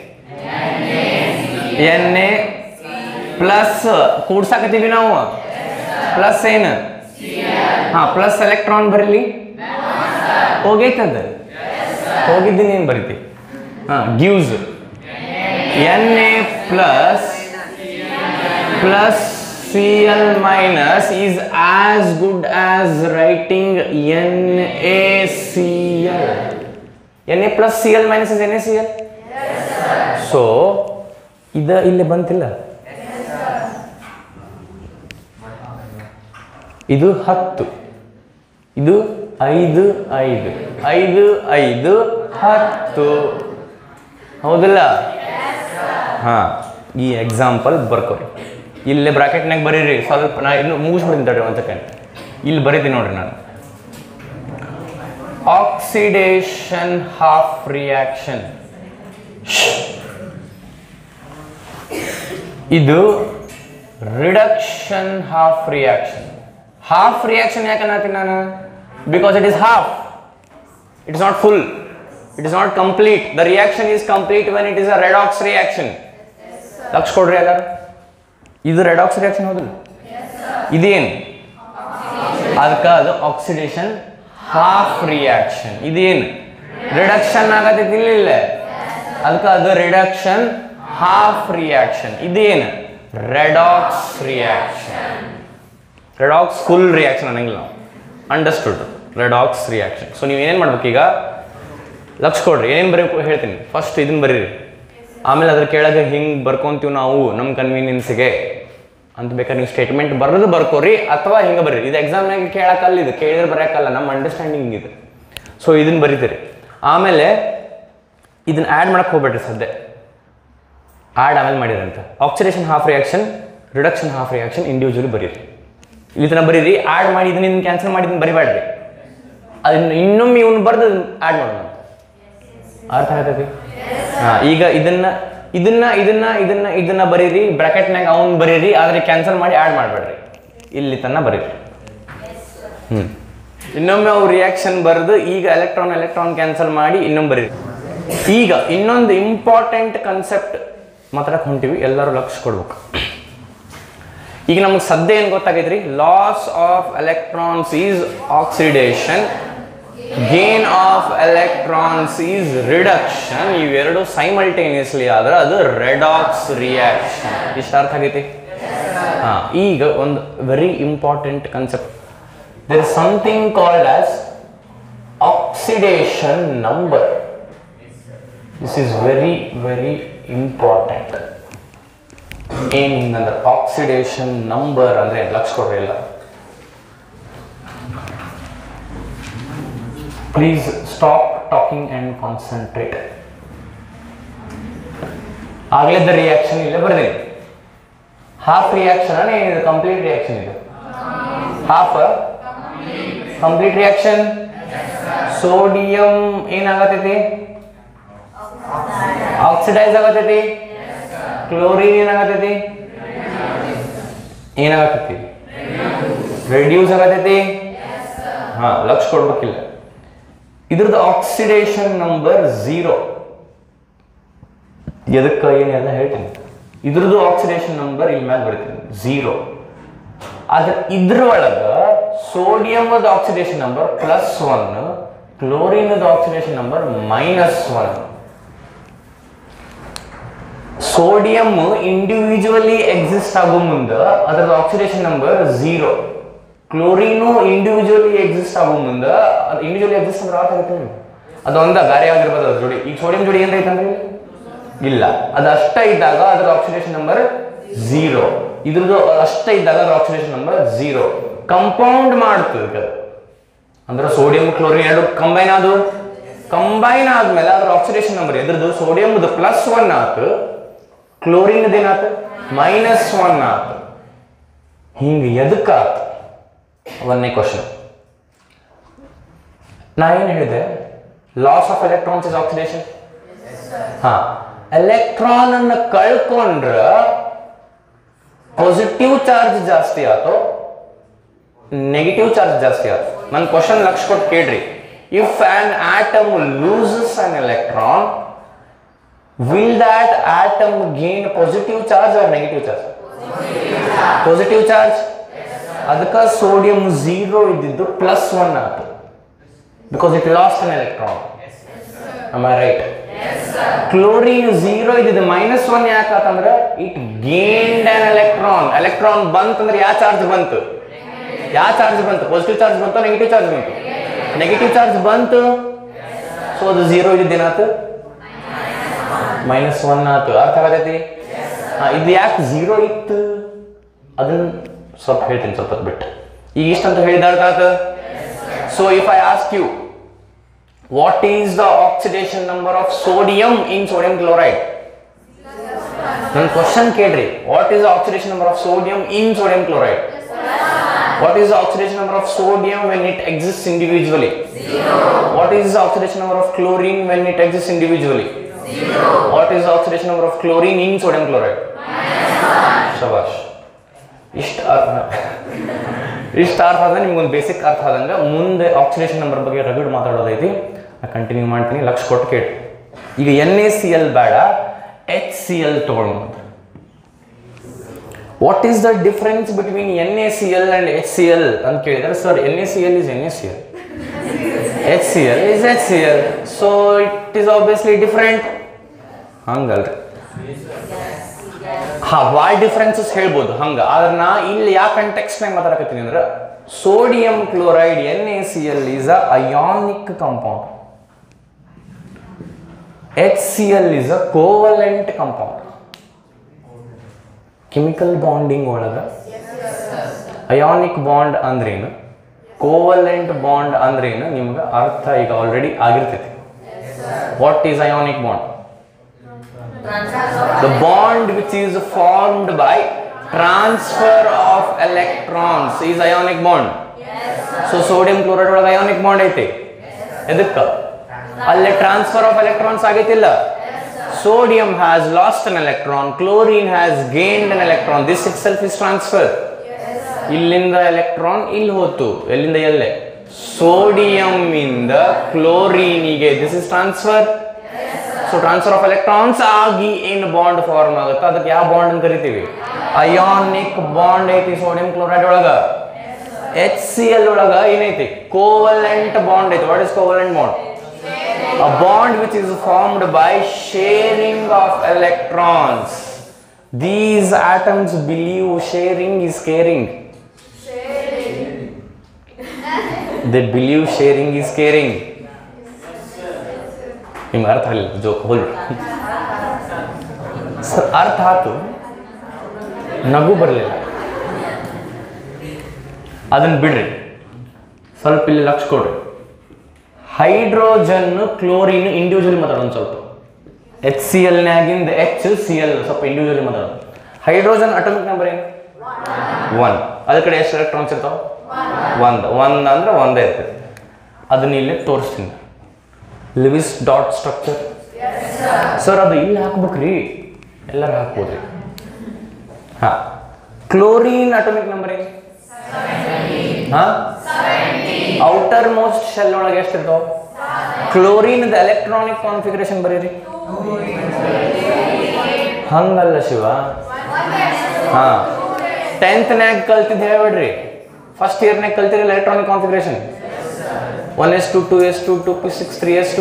ಎನ್ ಎ ಪ್ಲಸ್ ಕೂಡ್ಸಾಕತ್ತೀವಿ ನಾವು ಪ್ಲಸ್ ಏನು ಹಾ ಪ್ಲಸ್ ಎಲೆಕ್ಟ್ರಾನ್ ಬರಲಿ ಹೋಗೈತದ ಹೋಗಿದ್ದೀನಿ ಏನು ಬರೀತಿ ಹಾಂ gives N A plus plus C L minus is as good as writing N A C L N A plus C L minus is N A C L so ಇದ ಇಲ್ಲಿ ಬಂತಿಲ್ಲ ಇದು ಹತ್ತು ಇದು ಐದು ಐದು ಐದು ಐದು ಹತ್ತು ಹೌದಿಲ್ಲ ಹಾಂ ಈ ಎಕ್ಸಾಂಪಲ್ ಬರ್ಕೋರಿ ಇಲ್ಲೇ ಬ್ರಾಕೆಟ್ನಾಗ ಬರೀರಿ ಸ್ವಲ್ಪ ನಾ ಇನ್ನು ಮುಗಿಸ್ಬಿಡ್ತೀನಿ ತಡ್ರಿ ಒಂದು ಸೆಕೆಂಡ್ ಇಲ್ಲಿ ಬರೀತೀನಿ ನೋಡ್ರಿ ನಾನು ಆಕ್ಸಿಡೇಷನ್ ಹಾಫ್ ರಿಯಾಕ್ಷನ್ ಇದು reduction half reaction half reaction ಯಾಕೆ ಅನ್ನತ್ತೀನಿ ನಾನು because it is half it is not full it is not complete the reaction is complete when it is a redox reaction ಲಕ್ಷ ಕೊಡ್ರಿ ಎಲ್ಲರೂ ಇದು ರೆಡಾಕ್ಸ್ ರಿಯಾಕ್ಷನ್ ಹೌದಿಲ್ಲ ಇದೇನು ಅದಕ್ಕೆ ಅದು ಆಕ್ಸಿಡೇಷನ್ ಹಾಫ್ ರಿಯಾಕ್ಷನ್ ಇದೇನು ರಿಡಕ್ಷನ್ ಆಗತೈತಿ ಇಲ್ಲ ಅದಕ್ಕೆ ಅದು ರಿಡಕ್ಷನ್ ಹಾಫ್ ರಿಯಾಕ್ಷನ್ ಇದೇನು redox reaction redox full reaction ಅನ್ನಂಗಿಲ್ಲ ನಾವು ಅಂಡರ್ಸ್ಟುಡ್ ರೆಡಾಕ್ಸ್ ರಿಯಾಕ್ಷನ್ ಸೊ ನೀವು ಏನೇನು ಮಾಡ್ಬೇಕು ಈಗ ಲಕ್ಷ ಕೊಡ್ರಿ ಏನೇನು ಬರೀಬೇಕು ಹೇಳ್ತೀನಿ ಫಸ್ಟ್ ಇದನ್ನ ಬರೀರಿ ಆಮೇಲೆ ಅದ್ರ ಕೆಳಗೆ ಹಿಂಗೆ ಬರ್ಕೊಂತೀವಿ ನಾವು ನಮ್ಮ ಕನ್ವೀನಿಯನ್ಸಿಗೆ ಅಂತ ಬೇಕಾದ್ರೆ ನೀವು ಸ್ಟೇಟ್ಮೆಂಟ್ ಬರೋದು ಬರ್ಕೋರಿ ಅಥವಾ ಹಿಂಗೆ ಬರೀರಿ ಇದು ಎಕ್ಸಾಮ್ನಾಗ ಕೇಳಕ್ಕಲ್ಲ ಇದು ಕೇಳಿದ್ರೆ ಬರೋಕ್ಕಲ್ಲ ನಮ್ಮ ಅಂಡರ್ಸ್ಟ್ಯಾಂಡಿಂಗ್ ಇದೆ ಸೊ ಇದನ್ನ ಬರೀತೀರಿ ಆಮೇಲೆ ಇದನ್ನ ಆ್ಯಡ್ ಮಾಡಕ್ಕೆ ಹೋಗ್ಬೇಡ್ರಿ ಸದ್ಯ ಆ್ಯಡ್ ಆಮೇಲೆ ಮಾಡಿರಂತ oxidation half reaction reduction half reaction individually ಬರೀರಿ ಇಲ್ಲಿ ತನಕ ಬರೀರಿ ಆ್ಯಡ್ ಮಾಡಿ ಇದನ್ನ ಕ್ಯಾನ್ಸಲ್ ಮಾಡಿ ಇದನ್ನ ಬರಿಬೇಡ್ರಿ ಅದನ್ನ ಇನ್ನೊಮ್ಮೆ ಇವನು ಬರ್ದು ಆ್ಯಡ್ ಮಾಡೋಣ ಅರ್ಥ ಆಗ್ತೈತಿ ಹಾ ಈಗ ಇದನ್ನ ಇದನ್ನ ಇದನ್ನ ಇದನ್ನ ಇದನ್ನ ಬರೀರಿ ಬ್ರಾಕೆಟ್ನಾಗ ಅವ್ನು ಬರೀರಿ ಆದ್ರೆ ಕ್ಯಾನ್ಸಲ್ ಮಾಡಿ ಆ್ಯಡ್ ಮಾಡಬೇಡ್ರಿ ಇಲ್ಲಿ ತನಕ ಬರೀರಿ ಹ್ಞೂ ಇನ್ನೊಮ್ಮೆ ಅವ್ರು ರಿಯಾಕ್ಷನ್ ಬರೆದು ಈಗ ಎಲೆಕ್ಟ್ರಾನ್ ಎಲೆಕ್ಟ್ರಾನ್ ಕ್ಯಾನ್ಸಲ್ ಮಾಡಿ ಇನ್ನೊಮ್ಮೆ ಬರೀರಿ ಈಗ ಇನ್ನೊಂದು ಇಂಪಾರ್ಟೆಂಟ್ ಕನ್ಸೆಪ್ಟ್ ಮಾತಾಡಕ್ಕೆ ಹೊಂಟಿವಿ ಎಲ್ಲರೂ ಲಕ್ಷ ಕೊಡ್ಬೇಕು ಈಗ ನಮಗೆ ಸದ್ಯ ಏನು ಗೊತ್ತಾಗೈತ್ರಿ loss of electrons is oxidation gain of electrons is reduction ಇವೆರಡು ಸೈಮಲ್ಟೇನಿಯಸ್ಲಿ ಆದ್ರೆ ಅದು ರೆಡಾಕ್ಸ್ ರಿಯಾಕ್ಷನ್ ಇಷ್ಟು ಅರ್ಥ ಆಗೈತಿ ಹಾ ಈಗ ಒಂದು very important concept there is something called as oxidation number this is very very important ಏನ್ ಹಿಂಗಂದ್ರೆ ಆಕ್ಸಿಡೇಷನ್ ನಂಬರ್ ಅಂದ್ರೆ ಲಕ್ಷ ಕೊಡ್ರಿ ಇಲ್ಲ please stop talking and concentrate ಆಗ್ಲಿದ್ದ ರಿಯಾಕ್ಷನ್ ಇಲ್ಲೇ ಬರ್ದಿರಿ ಹಾಫ್ ರಿಯಾಕ್ಷನ್ ಏನಿದೆ ಕಂಪ್ಲೀಟ್ ರಿಯಾಕ್ಷನ್ ಇದು ಹಾಫ್ ಕಂಪ್ಲೀಟ್ ರಿಯಾಕ್ಷನ್ ಸೋಡಿಯಂ ಏನಾಗತೈತಿ ಆಕ್ಸಿಡೈಸ್ ಆಗತೈತಿ ಕ್ಲೋರಿನ್ ಏನಾಗತೈತಿ ಏನಾಗತೈತಿ ರೆಡ್ಯೂಸ್ ಆಗತೈತಿ ಹಾ ಲಕ್ಷ ಕೊಡ್ಬೇಕಿಲ್ಲ ಇದ್ರದ್ದು ಆಕ್ಸಿಡೇಷನ್ ನಂಬರ್ ಝೀರೋ ಎದಕ್ಕೆ ಏನೆಲ್ಲ ಹೇಳ್ತೀನಿ ಇದ್ರದ್ದು ಆಕ್ಸಿಡೇಷನ್ ನಂಬರ್ ಇಲ್ಲಿ ಮ್ಯಾಲೆ ಬರ್ತೀನಿ ಝೀರೋ ಆದ್ರೆ ಇದ್ರೊಳಗ ಸೋಡಿಯಮದ ಆಕ್ಸಿಡೇಷನ್ ನಂಬರ್ ಪ್ಲಸ್ ಒನ್ ಕ್ಲೋರಿನದ oxidation number minus one sodium individually exist ಆಗೋ ಮುಂದೆ ಅದರ oxidation number zero chlorine individually exist ಆಗೋ ಮುಂದೆ ಅದು ಇಂಡಿವಿಜುವಲಿ ಎಕ್ಸಿಸ್ಟ್ ಅಂದ್ರೆ ಅರ್ಥ ಆಗುತ್ತೆ ನಿಮ್ಗೆ? ಅದು ಒಂದ ಬೇರೆ ಯಾವ್ದಿರ್ಬೋದು ಅದ್ರ ಜೋಡಿ ಈಗ ಸೋಡಿಯಂ ಜೋಡಿ ಏನ್ ಐತಂದ್ರೆ ಇಲ್ಲ ಅದು ಅಷ್ಟ ಇದ್ದಾಗ ಅದರ ಆಕ್ಸಿಡೇಷನ್ ನಂಬರ್ ಝೀರೋ ಇದ್ರದ್ದು ಅಷ್ಟೇ ಇದ್ದಾಗ ಅದ್ರ ಆಕ್ಸಿಡೇಷನ್ ನಂಬರ್ ಝೀರೋ ಕಂಪೌಂಡ್ ಮಾಡ್ತದೆ ಅದು ಅಂದ್ರೆ ಸೋಡಿಯಂ ಕ್ಲೋರಿನ್ ಎರಡು ಕಂಬೈನ್ ಆದವು ಕಂಬೈನ್ ಆದ್ಮೇಲೆ ಅದ್ರ ಆಕ್ಸಿಡೇಷನ್ ನಂಬರ್ ಎದ್ರದ್ದು ಸೋಡಿಯಂದು ಪ್ಲಸ್ ಒನ್ ಆತು ಕ್ಲೋರಿನ್ ಏನಾತು ಮೈನಸ್ ಒನ್ ಆತು ಹಿಂಗೆ ಎದಕ್ಕೆ ಆತು ಒಂದನೇ ಕ್ವಶನ್ ನಾ ಏನು ಹೇಳಿದೆ loss of electrons is oxidation ಹಾ ಎಲೆಕ್ಟ್ರಾನ್ ಅನ್ನು ಕಳ್ಕೊಂಡ್ರ ಪಾಸಿಟಿವ್ ಚಾರ್ಜ್ ಜಾಸ್ತಿ ಆತೋ ನೆಗೆಟಿವ್ ಚಾರ್ಜ್ ಜಾಸ್ತಿ ಆಯ್ತು ನನ್ನ ಕ್ವಶನ್ ಲಕ್ಷ ಕೊಟ್ಟು ಕೇಳ್ರಿ if an atom loses an electron will that atom gain positive charge or negative charge positive charge ಅದಕ್ಕೆ ಸೋಡಿಯಂ ಝೀರೋ ಇದ್ದಿದ್ದು ಪ್ಲಸ್ ಒನ್ ಆಯ್ತು because it lost an electron am I right chlorine zero ಇದ್ದಿದ್ದು minus one ಯಾಕಂದ್ರೆ it gained an electron electron ಬಂತಂದ್ರೆ ಯಾವ charge ಬಂತು ಯಾವ charge ಬಂತು ಪಾಸಿಟಿವ್ ಚಾರ್ಜ್ ಬಂತು ನೆಗೆಟಿವ್ ಚಾರ್ಜ್ ಬಂತು ನೆಗೆಟಿವ್ ಚಾರ್ಜ್ ಬಂತು ಸೊ ಅದು ಝೀರೋ ಇದ್ದೇನಾತು ಮೈನಸ್ ಒನ್ ಆತು ಅರ್ಥ ಆಗತೈತಿ ಇದು ಯಾಕೆ ಝೀರೋ ಇತ್ತು ಅದನ್ನ ಸ್ವಲ್ಪ ಹೇಳ್ತೀನಿ ಸ್ವಲ್ಪ ಹೊತ್ತು ಬಿಟ್ಟು ಈಗ ಇಷ್ಟಂತ ಹೇಳಿದ ಅರ್ಥ ಆತು so if I ask you what is the oxidation number of sodium in sodium chloride ನನ್ನ ಕ್ವಶನ್ ಕೇಳ್ರಿ what is the oxidation number of sodium in sodium chloride What is the oxidation number of sodium when it exists individually? What is the oxidation number of chlorine when it exists individually? What is the oxidation number of chlorine in sodium chloride? ಶಬಾಷ್ ಇಷ್ಟ ಇಷ್ಟ ಅರ್ಥ ಆದ್ರೆ ನಿಮ್ಗೊಂದು basic ಅರ್ಥ ಆದಂಗೆ ಮುಂದೆ oxidation number ಬಗ್ಗೆ ರಗಡ್ ಮಾತಾಡೋದೈತಿ ನಾ ಕಂಟಿನ್ಯೂ ಮಾಡ್ತೀನಿ ಲಕ್ಷ ಕೊಟ್ಟು ಕೇಳಿ ಈಗ ಎನ್ ಎ ಸಿ ಎಲ್ ಬೇಡ ಎಚ್ ಸಿ ಎಲ್ ತೊಗೊಳ್ಳೋದು what is the difference between N A C L and H C L ಅಂತ ಕೇಳಿದ್ರೆ sir N A C L is N A C L H C L is H C L so it is obviously different ಹಂಗಲ್ರಿ ಹಾ Y differences ಹೇಳ್ಬೋದು ಹಂಗ ಆದ್ರೆ ನಾ ಇಲ್ಲಿ ಯಾವ ಕಂಟೆಕ್ಸ್ನಾಗ ಮಾತಾಡಕತ್ತೀನಿ ಅಂದ್ರೆ sodium chloride N A C L is a ionic compound H C L is a covalent compound chemical bonding ಒಳಗ ಅಯಾನಿಕ್ ಬಾಂಡ್ ಅಂದ್ರೇನು ಕೋವಲೆಂಟ್ ಬಾಂಡ್ ಅಂದ್ರೇನು ನಿಮ್ಗೆ ಅರ್ಥ ಈಗ ಆಲ್ರೆಡಿ ಆಗಿರ್ತೈತಿ what is ionic bond the bond which is formed by transfer of electrons is ionic bond so sodium chloride ಒಳಗೆ ionic bond ಐತಿ ಎದಕ್ಕ ಅಲ್ಲಿ ಟ್ರಾನ್ಸ್ಫರ್ ಆಫ್ ಎಲೆಕ್ಟ್ರಾನ್ಸ್ ಆಗೈತಿಲ್ಲ sodium has lost an electron chlorine has gained an electron this itself is transfer ಇಲ್ಲಿಂದ electron ಇಲ್ಲಿ ಹೋತು ಎಲ್ಲಿಂದ ಎಲ್ಲೆ ಸೋಡಿಯಂ ಇಂದ ಕ್ಲೋರಿನಿಗೆ this is transfer so transfer of electrons ಆಗಿ ಏನು ಬಾಂಡ್ ಫಾರ್ಮ್ ಆಗುತ್ತೆ ಅದಕ್ಕೆ ಯಾವ ಬಾಂಡ್ ಅಂತ ಕರಿತೀವಿ ಅಯಾನಿಕ್ ಬಾಂಡ್ ಐತಿ ಸೋಡಿಯಂ ಕ್ಲೋರೈಡ್ ಒಳಗ ಎಚ್ ಸಿ ಎಲ್ ಒಳಗ ಏನೈತಿ ಕೋವಲೆಂಟ್ ಬಾಂಡ್ ಐತಿ what is covalent bond a bond which is formed by sharing of electrons these atoms believe sharing is caring they believe sharing is caring ನಿಮ್ಗೆ ಅರ್ಥ ಆಗಲಿಲ್ಲ joke hole sir ಅರ್ಥ ಆತು ನಗು ಬರಲಿಲ್ಲ ಅದನ್ನ ಬಿಡ್ರಿ ಸ್ವಲ್ಪ ಇಲ್ಲಿ ಲಕ್ಷ ಕೊಡ್ರಿ ಹೈಡ್ರೋಜನ್ ಕ್ಲೋರಿನ್ ಇಂಡಿವಿಜುವಲಿ ಮಾತಾಡೋಣ ಸ್ವಲ್ಪ ಎಚ್ ಸಿ ಎಲ್ನಾಗಿಂದ ಎಚ್ ಸಿ ಎಲ್ ಸ್ವಲ್ಪ ಇಂಡಿವಿಜುವಲಿ ಮಾತಾಡೋಣ ಹೈಡ್ರೋಜನ್ ಅಟಮಿಕ್ ನಂಬರ್ ಏನು ಒನ್ ಅದ್ರ ಕಡೆ ಎಷ್ಟು ಎಲೆಕ್ಟ್ರಾನ್ಸ್ ಇರ್ತಾವ ಒಂದು ಒಂದು ಅಂದ್ರೆ ಒಂದೇ ಇರ್ತದೆ ಅದನ್ನ ಇಲ್ಲಿ ತೋರಿಸ್ತೀನಿ ಲಿವಿಸ್ ಡಾಟ್ ಸ್ಟ್ರಕ್ಚರ್ ಸರ್ ಅದು ಇಲ್ಲಿ ಹಾಕ್ಬೇಕ್ರಿ ಎಲ್ಲರೂ ಹಾಕ್ಬೋದ್ರಿ ಹಾ ಕ್ಲೋರಿನ್ ಅಟಮಿಕ್ ನಂಬರ್ ಏನು ಹಾ ಔಟರ್ ಮೋಸ್ಟ್ ಶೆಲ್ ಒಳಗೆ ಎಷ್ಟಿರ್ತಾವ ಕ್ಲೋರಿನ್ ಎಲೆಕ್ಟ್ರಾನಿಕ್ ಕಾನ್ಫಿಗರೇಷನ್ ಬರೀರಿ ಹಂಗಲ್ಲ ಶಿವ ಹಾ ಟೆಂತ್ನ್ಯಾಗ ಕಲ್ತಿದ್ದು ಹೇಳ್ಬೇಡ್ರಿ ಫಸ್ಟ್ ಇಯರ್ನಾಗ ಕಲ್ತಿರಲ್ಲ electronic configuration one S two two S two two P six three S two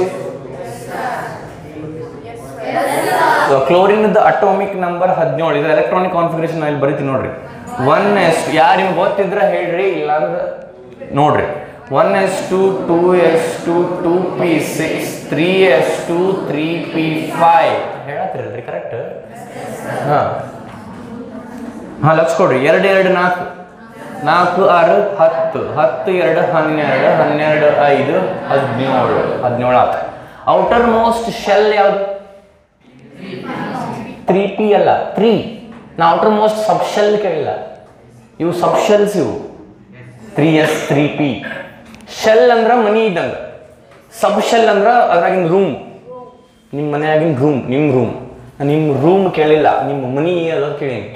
chlorine atomic number ಹದಿನೇಳು ಇದು ಎಲೆಕ್ಟ್ರಾನಿಕ್ ಕಾನ್ಫಿಗರೇಷನ್ ಇಲ್ಲಿ ಬರಿತೀನಿ ನೋಡ್ರಿ ಒನ್ ಎಸ್ ಯಾರು ನಿಮ್ಗೆ ಗೊತ್ತಿದ್ರೆ ಹೇಳ್ರಿ ಇಲ್ಲಾಂದ್ರೆ ನೋಡ್ರಿ one S two two S two two P six three S two three P five ಹೇಳತ್ತಿರಲ್ರಿ ಕರೆಕ್ಟ್ ಹಾಂ ಹಾಂ ಲಕ್ಷ ಕೊಡ್ರಿ ಎರಡು ಎರಡು ನಾಲ್ಕು ನಾಲ್ಕು ಆರು ಹತ್ತು ಹತ್ತು ಎರಡು ಹನ್ನೆರಡು ಹನ್ನೆರಡು ಐದು ಹದಿನೇಳು ಹದಿನೇಳು ಆತು ಔಟರ್ ಮೋಸ್ಟ್ ಶೆಲ್ ಯಾವುದು ತ್ರೀ ಪಿ ಅಲ್ಲ ತ್ರೀ ನಾ ಔಟರ್ ಮೋಸ್ಟ್ ಸಬ್ ಶೆಲ್ ಕೇಳಿಲ್ಲ ಇವು ಸಬ್ ಶೆಲ್ಸ್ ಇವು three S three P shell ಅಂದ್ರೆ ಮನಿ ಇದ್ದಂಗೆ ಸಬ್ ಶೆಲ್ ಅಂದ್ರೆ ಅದ್ರಾಗಿನ ರೂಮ್ ನಿಮ್ಮ ಮನೆಯಾಗಿನ ರೂಮ್ ನಿಮ್ಮ ರೂಮ್ ನಿಮ್ಮ ರೂಮ್ ಕೇಳಿಲ್ಲ ನಿಮ್ಮ ಮನಿ ಅದ ಕೇಳೀನಿ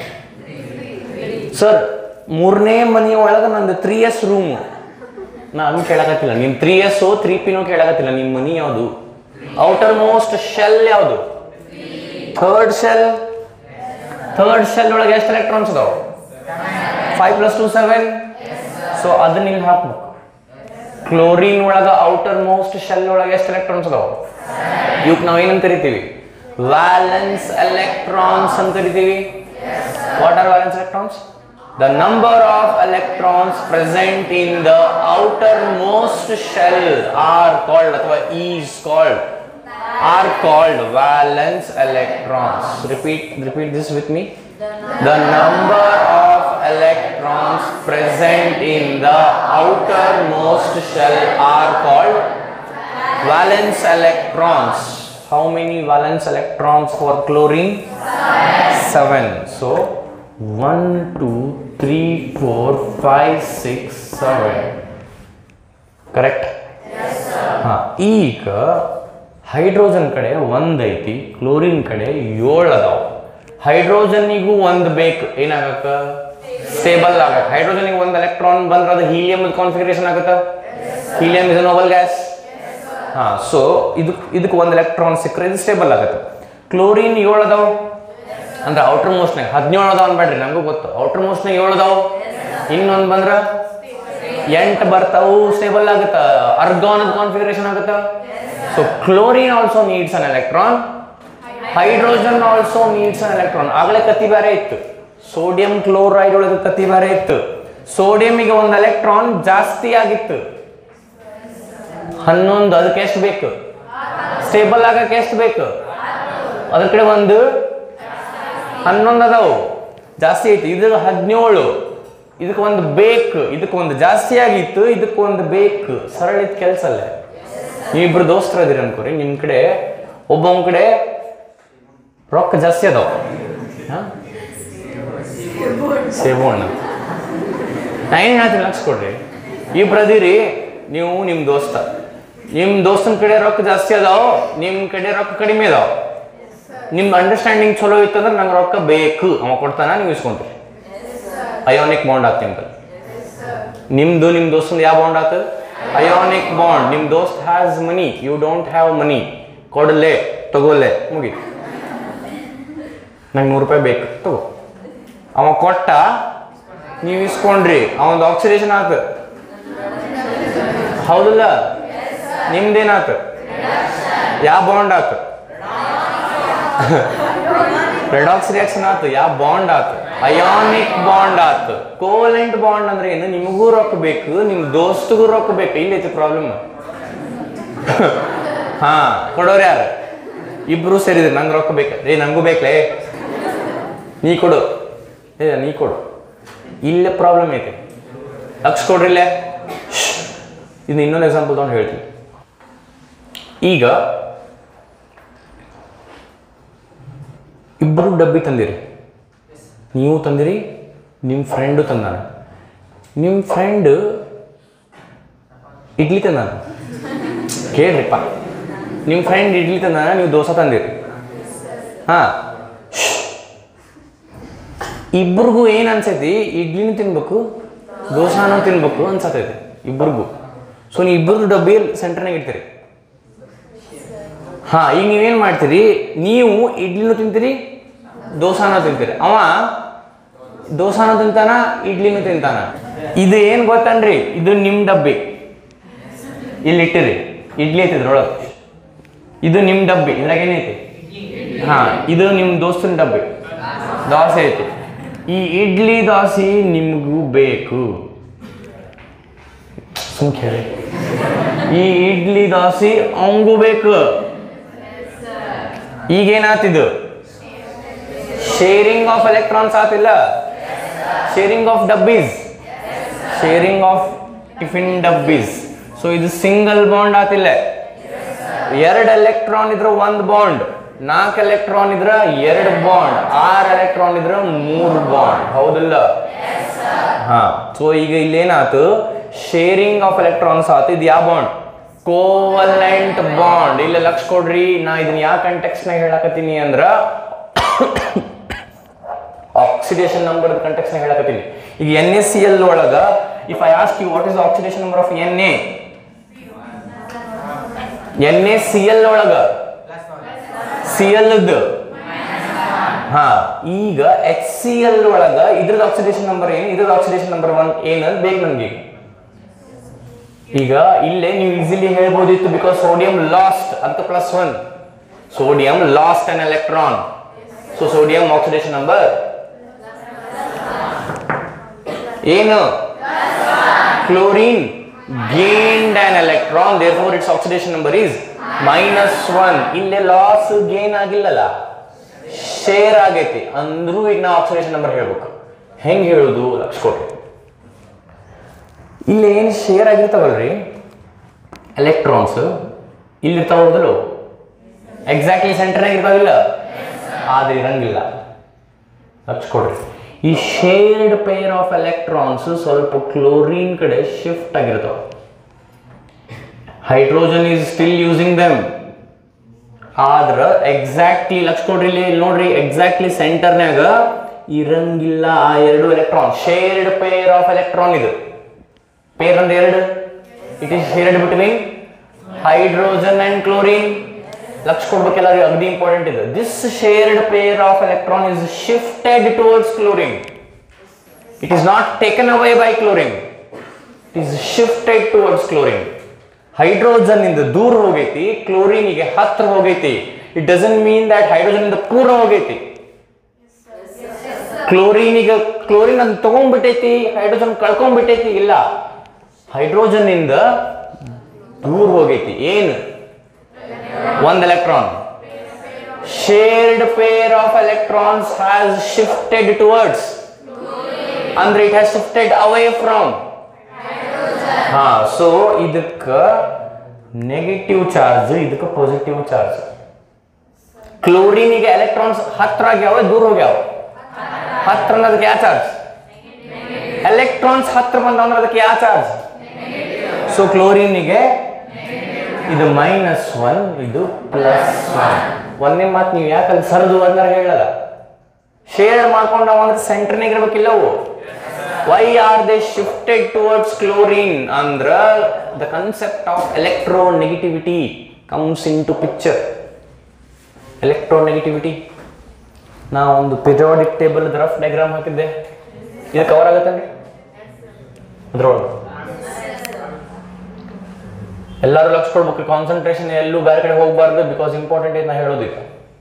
ಸರ್ ಮೂರನೇ ಮನಿ ಒಳಗೆ ನಂದು ತ್ರೀ ಎಸ್ ರೂಮು ನಾ ಅದನ್ನ ಕೇಳಕತ್ತಿಲ್ಲ ನಿಮ್ಮ ತ್ರೀ ಎಸ್ ತ್ರೀ ಪಿನೂ ಕೇಳಕತ್ತಿಲ್ಲ ನಿಮ್ಮ ಮನಿ ಯಾವುದು ಔಟರ್ ಮೋಸ್ಟ್ ಶೆಲ್ ಯಾವುದು ಥರ್ಡ್ ಶೆಲ್ ಥರ್ಡ್ ಶೆಲ್ ಒಳಗೆ ಎಷ್ಟು ಎಲೆಕ್ಟ್ರಾನ್ಸ್ ಅದಾವ five plus two seven so ಅದನ್ನ ಇಲ್ಲಿ ಹಾಕ್ಬೇಕು ಕ್ಲೋರಿನ್ ಒಳಗೆ ಔಟರ್ ಮೋಸ್ಟ್ ಶೆಲ್ ಒಳಗೆ ಎಷ್ಟು ಎಲೆಕ್ಟ್ರಾನ್ಸ್ ಅದಾವ ಇವಕ್ಕೆ ನಾವು ಏನಂತ ಕರಿತೀವಿ ವ್ಯಾಲೆನ್ಸ್ ಎಲೆಕ್ಟ್ರಾನ್ಸ್ ಅಂತ ಕರಿತೀವಿ what are valence electrons the number of electrons present in the outermost shell are called ಅಥವಾ is called are called valence electrons. Repeat, repeat this with me. The number of electrons present in the outermost shell are called valence electrons. How many valence electrons for chlorine? Seven. So one, two, three, four, five, six, seven. Correct? ಹಾ ಈಗ hydrogen ಕಡೆ ಒಂದ್ ಐತಿ chlorine ಕಡೆ ಏಳು ಅದಾವ ಹೈಡ್ರೋಜನ್ನಿಗೂ ಒಂದ್ ಬೇಕು ಏನಾಗಕ್ಕ ಸ್ಟೇಬಲ್ ಆಗಕ್ಕೆ ಹೈಡ್ರೋಜನ್ಗೆ ಒಂದು ಎಲೆಕ್ಟ್ರಾನ್ ಬಂದ್ರೆ ಅದು ಹೀಲಿಯಂ ಕಾನ್ಫಿಗರೇಷನ್ ಆಗುತ್ತಾ ಹೀಲಿಯಂ ಇಸ್ ನೋಬಲ್ ಗ್ಯಾಸ್ ಹಾ ಸೊ ಇದು ಇದಕ್ಕೆ ಒಂದು ಎಲೆಕ್ಟ್ರಾನ್ ಸಿಕ್ಕರೆ ಇದು ಸ್ಟೇಬಲ್ ಆಗುತ್ತೆ ಕ್ಲೋರಿನ್ ಏಳು ಅದಾವ ಅಂದ್ರೆ ಔಟರ್ ಮೋಸ್ಟ್ನಾಗ ಹದಿನೇಳು ಅದಾವ ಅನ್ಬೇಡ್ರಿ ನಮಗೂ ಗೊತ್ತು ಔಟರ್ ಮೋಸ್ಟ್ನಾಗ ಏಳು ಅದಾವ ಇನ್ನೊಂದು ಬಂದ್ರ ಎಂಟು ಬರ್ತಾವು ಸ್ಟೇಬಲ್ ಆಗುತ್ತ ಅರ್ಗಾನ್ ಕಾನ್ಫಿಗರೇಷನ್ ಆಗುತ್ತ so chlorine also needs an electron hydrogen also needs an electron ಆಗಲೇ ಕತಿ ಬೇರೆ ಇತ್ತು ಸೋಡಿಯಂ ಕ್ಲೋರೈಡ್ ಒಳಗೆ ಕತಿ ಬೇರೆ ಇತ್ತು ಸೋಡಿಯಂಗೆ ಒಂದು ಎಲೆಕ್ಟ್ರಾನ್ ಜಾಸ್ತಿ ಆಗಿತ್ತು ಹನ್ನೊಂದು ಅದಕ್ಕೆ ಎಷ್ಟು ಬೇಕು ಸ್ಟೇಬಲ್ ಆಗಕ್ಕೆ ಎಷ್ಟು ಬೇಕು ಅದ್ರ ಕಡೆ ಒಂದು ಹನ್ನೊಂದು ಅದಾವು ಜಾಸ್ತಿ ಐತಿ ಇದು ಹದಿನೇಳು ಇದಕ್ಕೆ ಒಂದು ಬೇಕು ಇದಕ್ಕೆ ಒಂದು ಜಾಸ್ತಿ ಆಗಿತ್ತು ಇದಕ್ಕೆ ಒಂದು ಬೇಕು ಸರಳ ಇತ್ತು ಕೆಲಸ ಅಲ್ಲೇ ನೀವಿಬ್ರು ದೋಸ್ತರು ಅದಿರಿ ಅನ್ಕೋರಿ ನಿಮ್ಮ ಕಡೆ ಒಬ್ಬೊಮ್ಮ ಕಡೆ ರೊಕ್ಕ ಜಾಸ್ತಿ ಅದಾವ ಸೇಬೋಣ ನಾ ಏನು ಹೇಳ್ತೀನಿ ಲಕ್ಷ ಕೊಡ್ರಿ ಇಬ್ರು ಅದಿರಿ ನೀವು ನಿಮ್ಮ ದೋಸ್ತ ನಿಮ್ಮ ದೋಸ್ತನ ಕಡೆ ರೊಕ್ಕ ಜಾಸ್ತಿ ಅದಾವ ನಿಮ್ಮ ಕಡೆ ರೊಕ್ಕ ಕಡಿಮೆ ಅದಾವ ನಿಮ್ಮ ಅಂಡರ್ಸ್ಟ್ಯಾಂಡಿಂಗ್ ಚಲೋ ಇತ್ತಂದ್ರೆ ನಂಗೆ ರೊಕ್ಕ ಬೇಕು ಅವ ಕೊಡ್ತಾನ ನೀವು ಇಸ್ಕೊಂಡ್ರಿ ಅಯೋನಿಕ್ ಬಾಂಡ್ ಆಗ್ತಿ ನಿಮ್ದು ನಿಮ್ದು ನಿಮ್ಮ ದೋಸ್ತಂದು ಯಾವ ಬಾಂಡ್ ಆತು ಅಯೋನಿಕ್ ಬಾಂಡ್ ನಿಮ್ಮ ದೋಸ್ತ್ has money you don't have money ಕೊಡಲೆ ತಗೋಲೆ ಮುಗಿ ನಂಗೆ ನೂರು ರೂಪಾಯಿ ಬೇಕು ತಗೋ ಅವ ಕೊಟ್ಟ ನೀವು ಇಸ್ಕೊಂಡ್ರಿ ಅವಂದು ಆಕ್ಸಿಡೇಷನ್ ಆತು ಹೌದಲ್ಲ ನಿಮ್ದೇನಾತು ಯಾವ ಬಾಂಡ್ ಆತು ರೆಡಾಕ್ಸ್ ರಿಯಾಕ್ಷನ್ ಆತು ಯಾವ ಬಾಂಡ್ ಆತು ಅಯಾನಿಕ್ ಬಾಂಡ್ ಆತು ಕೋಲೆಂಟ್ ಬಾಂಡ್ ಅಂದ್ರೆ ಏನು ನಿಮಗೂ ರೊಕ್ಕ ಬೇಕು ನಿಮ್ ದೋಸ್ತಿಗೂ ರೊಕ್ಕ ಬೇಕು ಇಲ್ಲೈತಿ ಪ್ರಾಬ್ಲಮ್ ಹಾ ಕೊಡೋರು ಯಾರು ಇಬ್ರು ಸೇರಿದ್ರು ನಂಗೆ ರೊಕ್ಕ ಬೇಕು ಏ ನಂಗೂ ಬೇಕಲೇ ನೀ ಕೊಡು ಏ ನೀ ಕೊಡು ಇಲ್ಲೇ ಪ್ರಾಬ್ಲಮ್ ಐತಿ ಲಕ್ಷ ಕೊಡ್ರಿಲ್ಲೇ ಇದು ಇನ್ನೊಂದು ಎಕ್ಸಾಂಪಲ್ ತಗೊಂಡು ಹೇಳ್ತೀನಿ ಈಗ ಇಬ್ಬರು ಡಬ್ಬಿ ತಂದಿರಿ ನೀವು ತಂದಿರಿ ನಿಮ್ಮ ಫ್ರೆಂಡು ತಂದಾನ ನಿಮ್ಮ ಫ್ರೆಂಡ್ ಇಡ್ಲಿ ತಂದಾನ ಕೇಳ್ರಿಪ್ಪ ನಿಮ್ಮ ಫ್ರೆಂಡ್ ಇಡ್ಲಿ ತಂದಾನ ನೀವು ದೋಸೆ ತಂದಿರಿ ಹಾಂ ಇಬ್ರಿಗೂ ಏನು ಅನ್ಸೈತಿ ಇಡ್ಲಿನೂ ತಿನ್ಬೇಕು ದೋಸಾನು ತಿನ್ಬೇಕು ಅನ್ಸತೈತಿ ಇಬ್ರಿಗೂ ಸೊ ನೀವು ಇಬ್ಬರು ಡಬ್ಬಿ ಸೆಂಟರ್ನಾಗ ಇಡ್ತೀರಿ ಹಾ ಈಗ ನೀವೇನ್ ಮಾಡ್ತೀರಿ ನೀವು ಇಡ್ಲಿನೂ ತಿಂತೀರಿ ದೋಸಾನೂ ತಿಂತೀರಿ ಅವ ದೋಸಾನೂ ತಿಂತಾನ ಇಡ್ಲಿನೂ ತಿಂತಾನ ಇದು ಏನ್ ಗೊತ್ತನ್ರಿ ಇದು ನಿಮ್ ಡಬ್ಬಿ ಇಲ್ಲಿ ಇಟ್ಟಿರಿ ಇಡ್ಲಿ ಐತಿ ಇದ್ರೊಳಗೆ ಇದು ನಿಮ್ ಡಬ್ಬಿ ಇದ್ರಾಗ ಏನೈತಿ ಹಾ ಇದು ನಿಮ್ ದೋಸ್ತನ ಡಬ್ಬಿ ದೋಸೆ ಐತಿ ಈ ಇಡ್ಲಿ ದೋಸೆ ನಿಮಗೂ ಬೇಕು ಸುಮ್ ಕೇಳಿ ಈ ಇಡ್ಲಿ ದೋಸೆ ಅವಂಗೂ ಬೇಕು ಈಗೇನಾತಿದು ಶೇರಿಂಗ್ ಆಫ್ ಎಲೆಕ್ಟ್ರಾನ್ಸ್ ಆತಿಲ್ಲ ಶೇರಿಂಗ್ ಆಫ್ ಡಬ್ಬೀಸ್ ಶೇರಿಂಗ್ ಆಫ್ ಟಿಫಿನ್ ಡಬ್ಬೀಸ್ ಸೊ ಇದು ಸಿಂಗಲ್ ಬಾಂಡ್ ಆತಿಲ್ಲ ಎರಡು ಎಲೆಕ್ಟ್ರಾನ್ ಇದ್ರೆ ಒಂದು ಬಾಂಡ್ ನಾಲ್ಕು ಎಲೆಕ್ಟ್ರಾನ್ ಇದ್ರೆ ಎರಡು ಬಾಂಡ್ ಆರು ಎಲೆಕ್ಟ್ರಾನ್ ಇದ್ರೆ ಮೂರು ಬಾಂಡ್ ಹೌದಿಲ್ಲ ಹಾ ಸೊ ಈಗ ಇಲ್ಲೇನಾತು ಶೇರಿಂಗ್ ಆಫ್ ಎಲೆಕ್ಟ್ರಾನ್ಸ್ ಆತು ಇದು ಯಾವ ಬಾಂಡ್ ಕೋವಲೆಂಟ್ ಬಾಂಡ್ ಇಲ್ಲ ಲಕ್ಷ ಕೊಡ್ರಿ ನಾ ಇದನ್ನ ಯಾವ ಕಂಟೆಕ್ಸ್ ನಾಗ ಹೇಳಕತ್ತೀನಿ ಅಂದ್ರ ಆಕ್ಸಿಡೇಷನ್ ನಂಬರ್ ಕಂಟೆಕ್ಸ್ ನಾಗ ಹೇಳಕತ್ತೀನಿ ಈಗ ಎನ್ ಎಸ್ ಸಿ ಎಲ್ ಒಳಗ if I ask you what is oxidation number of N A N A C L ಒಳಗ ಸಿ ಎಲ್ ಹಾ ಈಗ ಎಚ್ ಸಿ ಎಲ್ ಒಳಗ ಇದ್ರದ್ದು ಆಕ್ಸಿಡೇಷನ್ ನಂಬರ್ ಏನು ಇದ್ರದ್ದು ಆಕ್ಸಿಡೇಷನ್ ನಂಬರ್ ಒನ್ ಏನಂತ ಬೇಕು ನಮ್ಗೆ ಈಗ ಇಲ್ಲೇ ನೀವು ಈಸಿಲಿ ಹೇಳ್ಬೋದಿತ್ತು ಬಿಕಾಸ್ ಸೋಡಿಯಂ ಲಾಸ್ಟ್ ಅದಕ್ಕೆ plus one sodium lost an electron so sodium oxidation number ಏನು chlorine gained an electron therefore its oxidation number is minus 1 ಇಲ್ಲೇ ಲಾಸ್ ಗೇನ್ ಆಗಿಲ್ಲಲ್ಲ ಶೇರ್ ಆಗೈತಿ ಅಂದ್ರೂ ಈಗ ನಾವು ಆಕ್ಸಿಡೇಷನ್ ನಂಬರ್ ಹೇಳ್ಬೇಕು ಹೆಂಗ್ ಹೇಳುದು ಲಕ್ಷ ಕೊಟ್ರಿ ಇಲ್ಲಿ ಏನು ಶೇರ್ ಆಗಿರ್ತಾವಲ್ರಿ ಎಲೆಕ್ಟ್ರಾನ್ಸ್ ಇಲ್ಲಿರ್ತಾವ ಹೌದಲ್ಲ ಎಕ್ಸಾಕ್ಟ್ಲಿ ಸೆಂಟರ್ನಾಗ ಇರ್ತಾವಿಲ್ಲ ಆದ್ರೆ ಇರಂಗಿಲ್ಲ ಲಕ್ಷ ಕೊಡ್ರಿ ಈ ಶೇರ್ಡ್ ಪೇರ್ ಆಫ್ ಎಲೆಕ್ಟ್ರಾನ್ಸ್ ಸ್ವಲ್ಪ ಕ್ಲೋರಿನ್ ಕಡೆ ಶಿಫ್ಟ್ ಆಗಿರ್ತಾವ hydrogen is still using them ಆದ್ರ ಎಕ್ಸಾಕ್ಟ್ಲಿ ಲಕ್ಷ ಕೊಡ್ರಿ ಇಲ್ಲಿ ಇಲ್ಲಿ ನೋಡ್ರಿ ಎಕ್ಸಾಕ್ಟ್ಲಿ ಸೆಂಟರ್ನ್ಯಾಗ ಇರಂಗಿಲ್ಲ ಆ ಎರಡು electron shared pair of electron ಇದು ಪೇರ್ ಅಂದ್ರೆ ಎರಡು it is shared between hydrogen and chlorine ಲಕ್ಷ ಕೊಡ್ಬೇಕೆಲ್ಲ ಅಗದಿ ಇಂಪಾರ್ಟೆಂಟ್ ಇದೆ this shared pair of electron is shifted towards chlorine it is not taken away by chlorine it is shifted towards chlorine hydrogen ಇಂದ ದೂರ ಹೋಗೈತಿ ಕ್ಲೋರಿನಿಗೆ ಹತ್ರ ಹೋಗೈತಿ it doesn't mean that hydrogen ಇಂದ ಪೂರ ಹೋಗೈತಿ ಕ್ಲೋರಿನಿಗೆ ಕ್ಲೋರಿನ್ ಅದ್ ತಗೊಂಡ್ಬಿಟ್ಟೈತಿ ಹೈಡ್ರೋಜನ್ ಕಳ್ಕೊಂಡ್ಬಿಟ್ಟೈತಿ ಇಲ್ಲ ಹೈಡ್ರೋಜನ್ ಇಂದ ದೂರ ಹೋಗೈತಿ ಏನು ಒಂದು electron shared pair of electrons has shifted towards ಅಂದ್ರೆ it has shifted away from ಹಾ ಸೊ ಇದಕ್ಕ ನೆಗೆಟಿವ್ ಚಾರ್ಜ್ ಇದಕ್ಕೆ ಪಾಸಿಟಿವ್ ಚಾರ್ಜ್ ಕ್ಲೋರಿನಿಗೆ ಎಲೆಕ್ಟ್ರಾನ್ಸ್ ಹತ್ರ ಆಗ್ಯಾವ ದೂರ ಹೋಗ್ಯಾವ ಹತ್ರ ಅನ್ನೋದಕ್ಕೆ ಯಾವ ಚಾರ್ಜ್ ಎಲೆಕ್ಟ್ರಾನ್ಸ್ ಹತ್ರ ಬಂದವ ಅದಕ್ಕೆ ಯಾವ ಚಾರ್ಜ್ ಸೊ ಕ್ಲೋರಿನಿಗೆ ಇದು ಮೈನಸ್ ಒನ್ ಇದು ಪ್ಲಸ್ ಒನ್ ಒಂದೇ ಮಾತು ನೀವು ಯಾಕೆ ಅಲ್ಲಿ ಸರದು ಅಂದ್ರೆ ಹೇಳಲ್ಲ ಶೇರ್ ಮಾಡ್ಕೊಂಡವ ಅಂದ್ರೆ ಸೆಂಟರ್ನಾಗ ಇರ್ಬೇಕಿಲ್ಲವು why are they shifted towards chlorine ಅಂದ್ರ the concept of electronegativity comes into picture electronegativity ನಾ ಒಂದು ಪಿರಿಯಾಡಿಕ್ ಟೇಬಲ್ ರಫ್ ಡಯಾಗ್ರಾಮ್ ಹಾಕಿದ್ದೆ ಇದು ಕವರ್ ಆಗತ್ತೇನ್ರಿ ಅದ್ರೊಳಗೆ ಎಲ್ಲರೂ ಲಕ್ಷ ಕೊಡ್ಬೇಕು ಕಾನ್ಸಂಟ್ರೇಷನ್ ಎಲ್ಲೂ ಬೇರೆ ಕಡೆ ಹೋಗಬಾರ್ದು ಬಿಕಾಸ್ ಇಂಪಾರ್ಟೆಂಟ್ ನಾ ಹೇಳೋದಿಲ್ಲ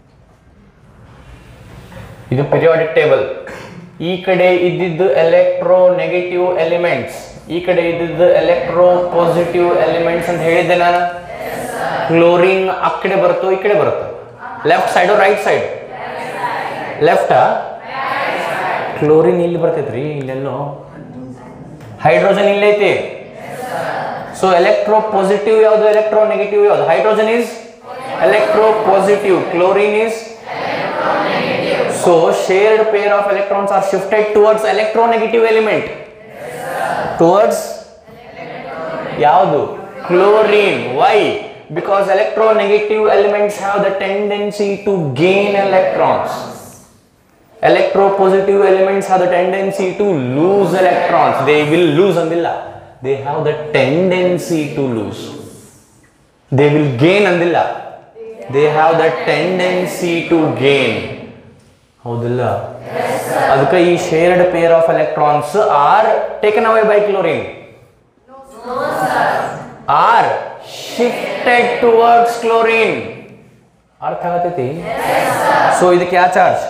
ಇದು ಪಿರಿಯಾಡಿಕ್ ಟೇಬಲ್ ಈ ಕಡೆ ಇದ್ದಿದ್ದು ಎಲೆಕ್ಟ್ರೋ ನೆಗೆಟಿವ್ ಎಲಿಮೆಂಟ್ಸ್ ಈ ಕಡೆ ಇದ್ದಿದ್ದು ಎಲೆಕ್ಟ್ರೋ ಪಾಸಿಟಿವ್ ಎಲಿಮೆಂಟ್ಸ್ ಅಂತ ಹೇಳಿದ್ದೆ ನಾನು ಕ್ಲೋರಿನ್ ಆ ಕಡೆ ಬರುತ್ತೋ ಈ ಕಡೆ ಬರುತ್ತೋ ಲೆಫ್ಟ್ ಸೈಡು ರೈಟ್ ಸೈಡ್ ಲೆಫ್ಟಾ ಕ್ಲೋರಿನ್ ಇಲ್ಲಿ ಬರ್ತೈತ್ರಿ ಇಲ್ಲೆಲ್ಲೋ ಹೈಡ್ರೋಜನ್ ಇಲ್ಲೈತಿ ಸೊ ಎಲೆಕ್ಟ್ರೋ ಪಾಸಿಟಿವ್ ಯಾವುದು ಎಲೆಕ್ಟ್ರೋ ನೆಗೆಟಿವ್ ಯಾವುದು hydrogen is electropositive chlorine is so shared pair of electrons are shifted towards electronegative element towards ಯಾವುದು chlorine why because electronegative elements have the tendency to gain electrons electro positive elements have the tendency to lose electrons they will lose ಅಂದಿಲ್ಲ they have the tendency to lose they will gain ಅಂದಿಲ್ಲ they have the tendency to gain ಹೌದಿಲ್ಲ ಅದಕ್ಕೆ ಈ shared pair of electrons are taken away by chlorine are shifted towards chlorine ಅರ್ಥ ಆಗತೈತಿ so ಇದಕ್ಕೆ ಯಾವ charge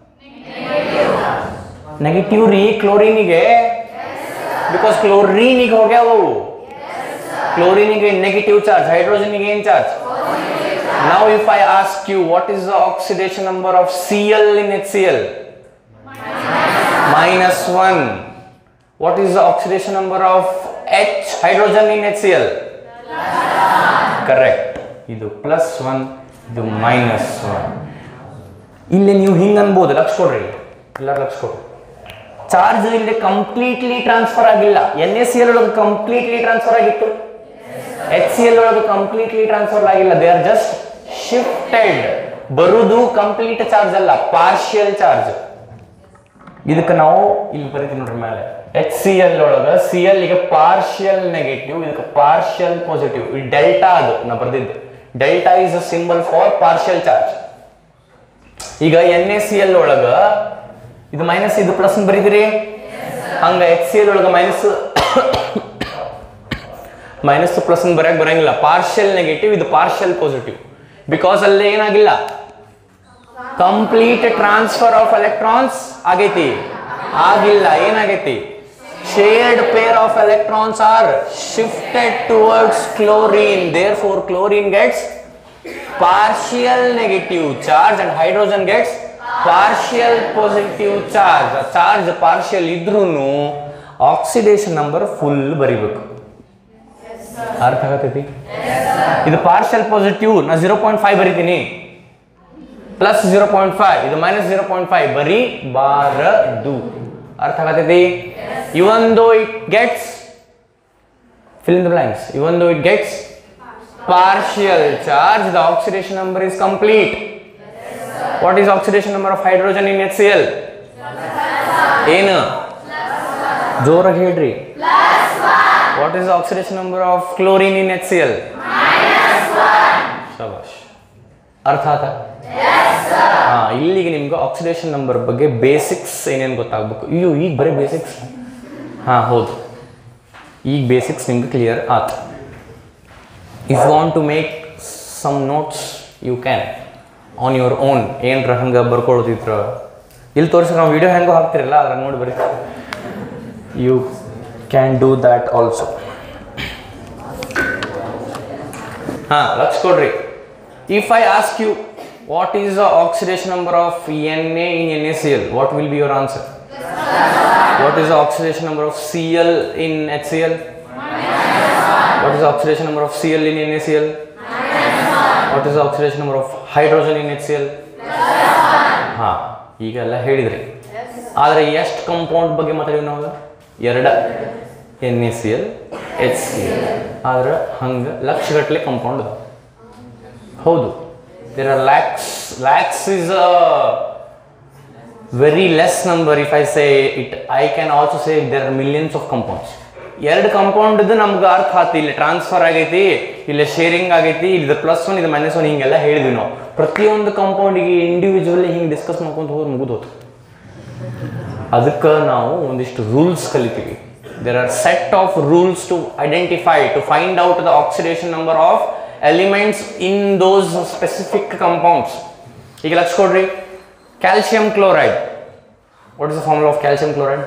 negative ರೀ ಕ್ಲೋರಿನಿಗೆ because ಕ್ಲೋರಿನಿಗೆ ಹೋಗ್ಯಾವ ಅವು ಕ್ಲೋರಿನಿಗೆ ನೆಗೆಟಿವ್ ಚಾರ್ಜ್ ಹೈಡ್ರೋಜನ್ಗೆ ಏನ್ ಚಾರ್ಜ್ ನಾವು if I ask you what is the oxidation number of C L in H C L minus 1 what is the oxidation number of H hydrogen in HCl correct ಇದು plus one ಇದು minus one ಇಲ್ಲಿ ನೀವು ಹಿಂಗೆ ಅನ್ಬೋದು ಲಕ್ಷ ಕೊಡ್ರಿ ಎಲ್ಲರೂ ಲಕ್ಷ ಕೊಡ್ರಿ charge ಇಲ್ಲಿ ಕಂಪ್ಲೀಟ್ಲಿ ಟ್ರಾನ್ಸ್ಫರ್ ಆಗಿಲ್ಲ ಎನ್ ಎಸ್ ಸಿ ಎಲ್ ಒಳಗೆ ಕಂಪ್ಲೀಟ್ಲಿ ಟ್ರಾನ್ಸ್ಫರ್ ಆಗಿತ್ತು ಎಚ್ ಸಿ ಎಲ್ ಒಳಗೆ ಕಂಪ್ಲೀಟ್ಲಿ ಟ್ರಾನ್ಸ್ಫರ್ ಆಗಿಲ್ಲ ದೇ ಆರ್ ಜಸ್ಟ್ ಶಿಫ್ಟೆಡ್ ಬರುವುದು ಕಂಪ್ಲೀಟ್ ಚಾರ್ಜ್ ಅಲ್ಲ ಪಾರ್ಷಿಯಲ್ ಚಾರ್ಜ್ ಇದಕ್ಕೆ ನಾವು ಇಲ್ಲಿ ಬರೀತೀವಿ ನೋಡ್ರಿ ಮೇಲೆ ಎಚ್ ಸಿ ಎಲ್ ಒಳಗೆ ಸಿ ಎಲ್ ಈಗ ಪಾರ್ಷಿಯಲ್ ನೆಗೆಟಿವ್ ಇದಕ್ಕೆ ಪಾರ್ಷಿಯಲ್ ಪಾಸಿಟಿವ್ ಈ ಡೆಲ್ಟಾ ಅದು ನಾ ಬರ್ದಿದ್ದು delta is a symbol for partial charge ಈಗ ಎನ್ ಎ ಸಿ ಎಲ್ ಒಳಗ ಇದು ಮೈನಸ್ ಇದು ಪ್ಲಸ್ ಬರೀದಿರಿ ಹಂಗ ಎಚ್ ಸಿ ಎಲ್ ಒಳಗ ಮೈನಸ್ ಮೈನಸ್ ಪ್ಲಸ್ ಬರೆಯಕ್ ಬರಂಗಿಲ್ಲ ಪಾರ್ಷಿಯಲ್ ನೆಗೆಟಿವ್ ಇದು ಪಾರ್ಷಿಯಲ್ ಪಾಸಿಟಿವ್ ಬಿಕಾಸ್ ಅಲ್ಲಿ ಏನಾಗಿಲ್ಲ ಕಂಪ್ಲೀಟ್ ಟ್ರಾನ್ಸ್ಫರ್ ಆಫ್ ಎಲೆಕ್ಟ್ರಾನ್ಸ್ ಆಗೈತಿ ಆಗಿಲ್ಲ ಏನಾಗೈತಿ shared pair of electrons are shifted towards chlorine therefore chlorine gets partial negative charge and hydrogen gets partial positive charge charge partial ಇದ್ರೂ oxidation number full ಬರಿಬೇಕು ಅರ್ಥ ಆಗತೈತಿ ಇದು ಪಾರ್ಷಿಯಲ್ ಪಾಸಿಟಿವ್ ನಾ zero point five ಬರಿತೀನಿ plus zero point five ಇದು minus zero point five ಬರೀ ಬಾರದು ಅರ್ಥ ಆಗತೈತಿ even though it gets fill in the blanks even though it gets partial charge the oxidation number is complete what is oxidation number of hydrogen in HCl ಏನು ಜೋರಾಗಿ ಹೇಳ್ರಿ what is oxidation number of chlorine in H C L ಶಬಾಷ್ ಅರ್ಥ ಆತ ಹಾ ಇಲ್ಲಿಗೆ ನಿಮ್ಗೆ oxidation number ಬಗ್ಗೆ ಬೇಸಿಕ್ಸ್ ಏನೇನು ಗೊತ್ತಾಗಬೇಕು ಅಯ್ಯೋ ಈಗ ಬರೀ ಬೇಸಿಕ್ಸ್ ಹಾ ಹೌದು ಈಗ ಬೇಸಿಕ್ಸ್ ನಿಮ್ಗೆ ಕ್ಲಿಯರ್ ಆತು if want to make some notes you can on your own ಏನರ ಹಂಗೆ ಬರ್ಕೊಳ್ಳೋದಿದ್ರ ಇಲ್ಲಿ ತೋರಿಸಿ ನಾವು ವಿಡಿಯೋ ಹೆಂಗೋ ಹಾಕ್ತಿರಲ್ಲ ಅದ್ರ ನೋಡಿ ಬರೀ you can do that also ಹಾಂ ಲಕ್ಷ ಕೊಡ್ರಿ if I ask you what is the oxidation number of N A in N A C L what will be your answer What is the oxidation number of Cl in HCl? What is the oxidation number of Cl in NaCl? What is the oxidation number of hydrogen in HCl? ಹಾ ಈಗೆಲ್ಲ ಹೇಳಿದ್ರಿ ಆದರೆ ಎಷ್ಟು compound ಬಗ್ಗೆ ಮಾತಾಡಿವಿ ನಾವು ಎರಡ N A C L H C L ಆದ್ರೆ ಹಂಗೆ ಲಕ್ಷಗಟ್ಟಲೆ ಕಂಪೌಂಡ್ ಅದಾವ ಹೌದು there are lakhs lakhs is a very less number if I say it I can also say there are millions of compounds ಎರಡು ಕಂಪೌಂಡ್ ನಮ್ಗೆ ಅರ್ಥ ಆತು ಇಲ್ಲಿ ಟ್ರಾನ್ಸ್ಫರ್ ಆಗೈತಿ ಇಲ್ಲಿ ಶೇರಿಂಗ್ ಆಗೈತಿ ಇದು ಪ್ಲಸ್ ಒನ್ ಇದು ಮೈನಸ್ ಒನ್ ಹಿಂಗೆಲ್ಲ ಹೇಳಿದ್ವಿ ನಾವು ಪ್ರತಿಯೊಂದು ಕಂಪೌಂಡಿಗೆ ಇಂಡಿವಿಜುವಲಿ ಹಿಂಗೆ ಡಿಸ್ಕಸ್ ಮಾಡ್ಕೊಂತ ಹೋದ್ರೆ ಮುಗಿದೋತು ಅದಕ್ಕೆ ನಾವು ಒಂದಿಷ್ಟು ರೂಲ್ಸ್ ಕಲಿತೀವಿ there are set of rules to identify to find out the oxidation number of elements in those specific compounds ಈಗ ಲಕ್ಷ ಕೊಡ್ರಿ calcium chloride what is the formula of calcium chloride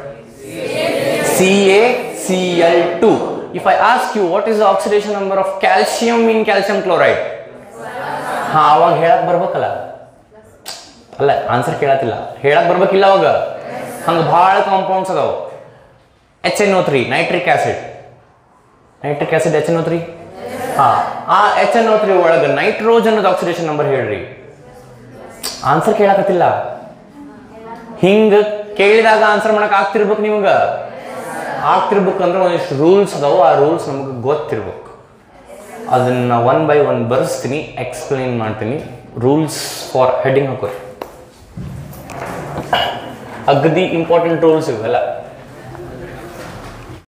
CaCl2 if i ask you what is the oxidation number of calcium in calcium chloride ಹಾ ಅವಾಗ ಹೇಳಕ್ ಬರ್ಬೇಕಲ್ಲ ಅಲ್ಲ answer ಕೇಳತ್ತಿಲ್ಲ ಹೇಳಕ್ ಬರ್ಬೇಕಿಲ್ಲ ಅವಾಗ ಹಂಗೆ ಭಾಳ ಕಾಂಪೌಂಡ್ಸ್ ಅದಾವ H N O three nitric acid nitric acid H N O three ಹಾ ಆ ಎಚ್ ಎನ್ ಓ ತ್ರೀ ಒಳಗೆ ನೈಟ್ರೋಜನ್ ಆಕ್ಸಿಡೇಷನ್ ನಂಬರ್ ಹೇಳ್ರಿ ಆನ್ಸರ್ ಕೇಳಕತ್ತಿಲ್ಲ ಹಿಂಗ ಕೇಳಿದಾಗ ಆನ್ಸರ್ ಮಾಡಕ್ ಆಗ್ತಿರ್ಬೇಕು ನಿಮ್ಗ ಆಗ್ತಿರ್ಬೇಕಂದ್ರೆ ಒಂದಿಷ್ಟು ರೂಲ್ಸ್ ಅದಾವು ಆ ರೂಲ್ಸ್ ನಮಗೆ ಗೊತ್ತಿರ್ಬೇಕು ಅದನ್ನ ಒನ್ ಬೈ ಒನ್ ಬರೆಸ್ತೀನಿ ಎಕ್ಸ್ಪ್ಲೈನ್ ಮಾಡ್ತೀನಿ ರೂಲ್ಸ್ ಫಾರ್ ಹೆಡಿಂಗ್ ಹಾಕೋರಿ ಅಗದಿ ಇಂಪಾರ್ಟೆಂಟ್ ರೂಲ್ಸ್ ಇವೆಲ್ಲ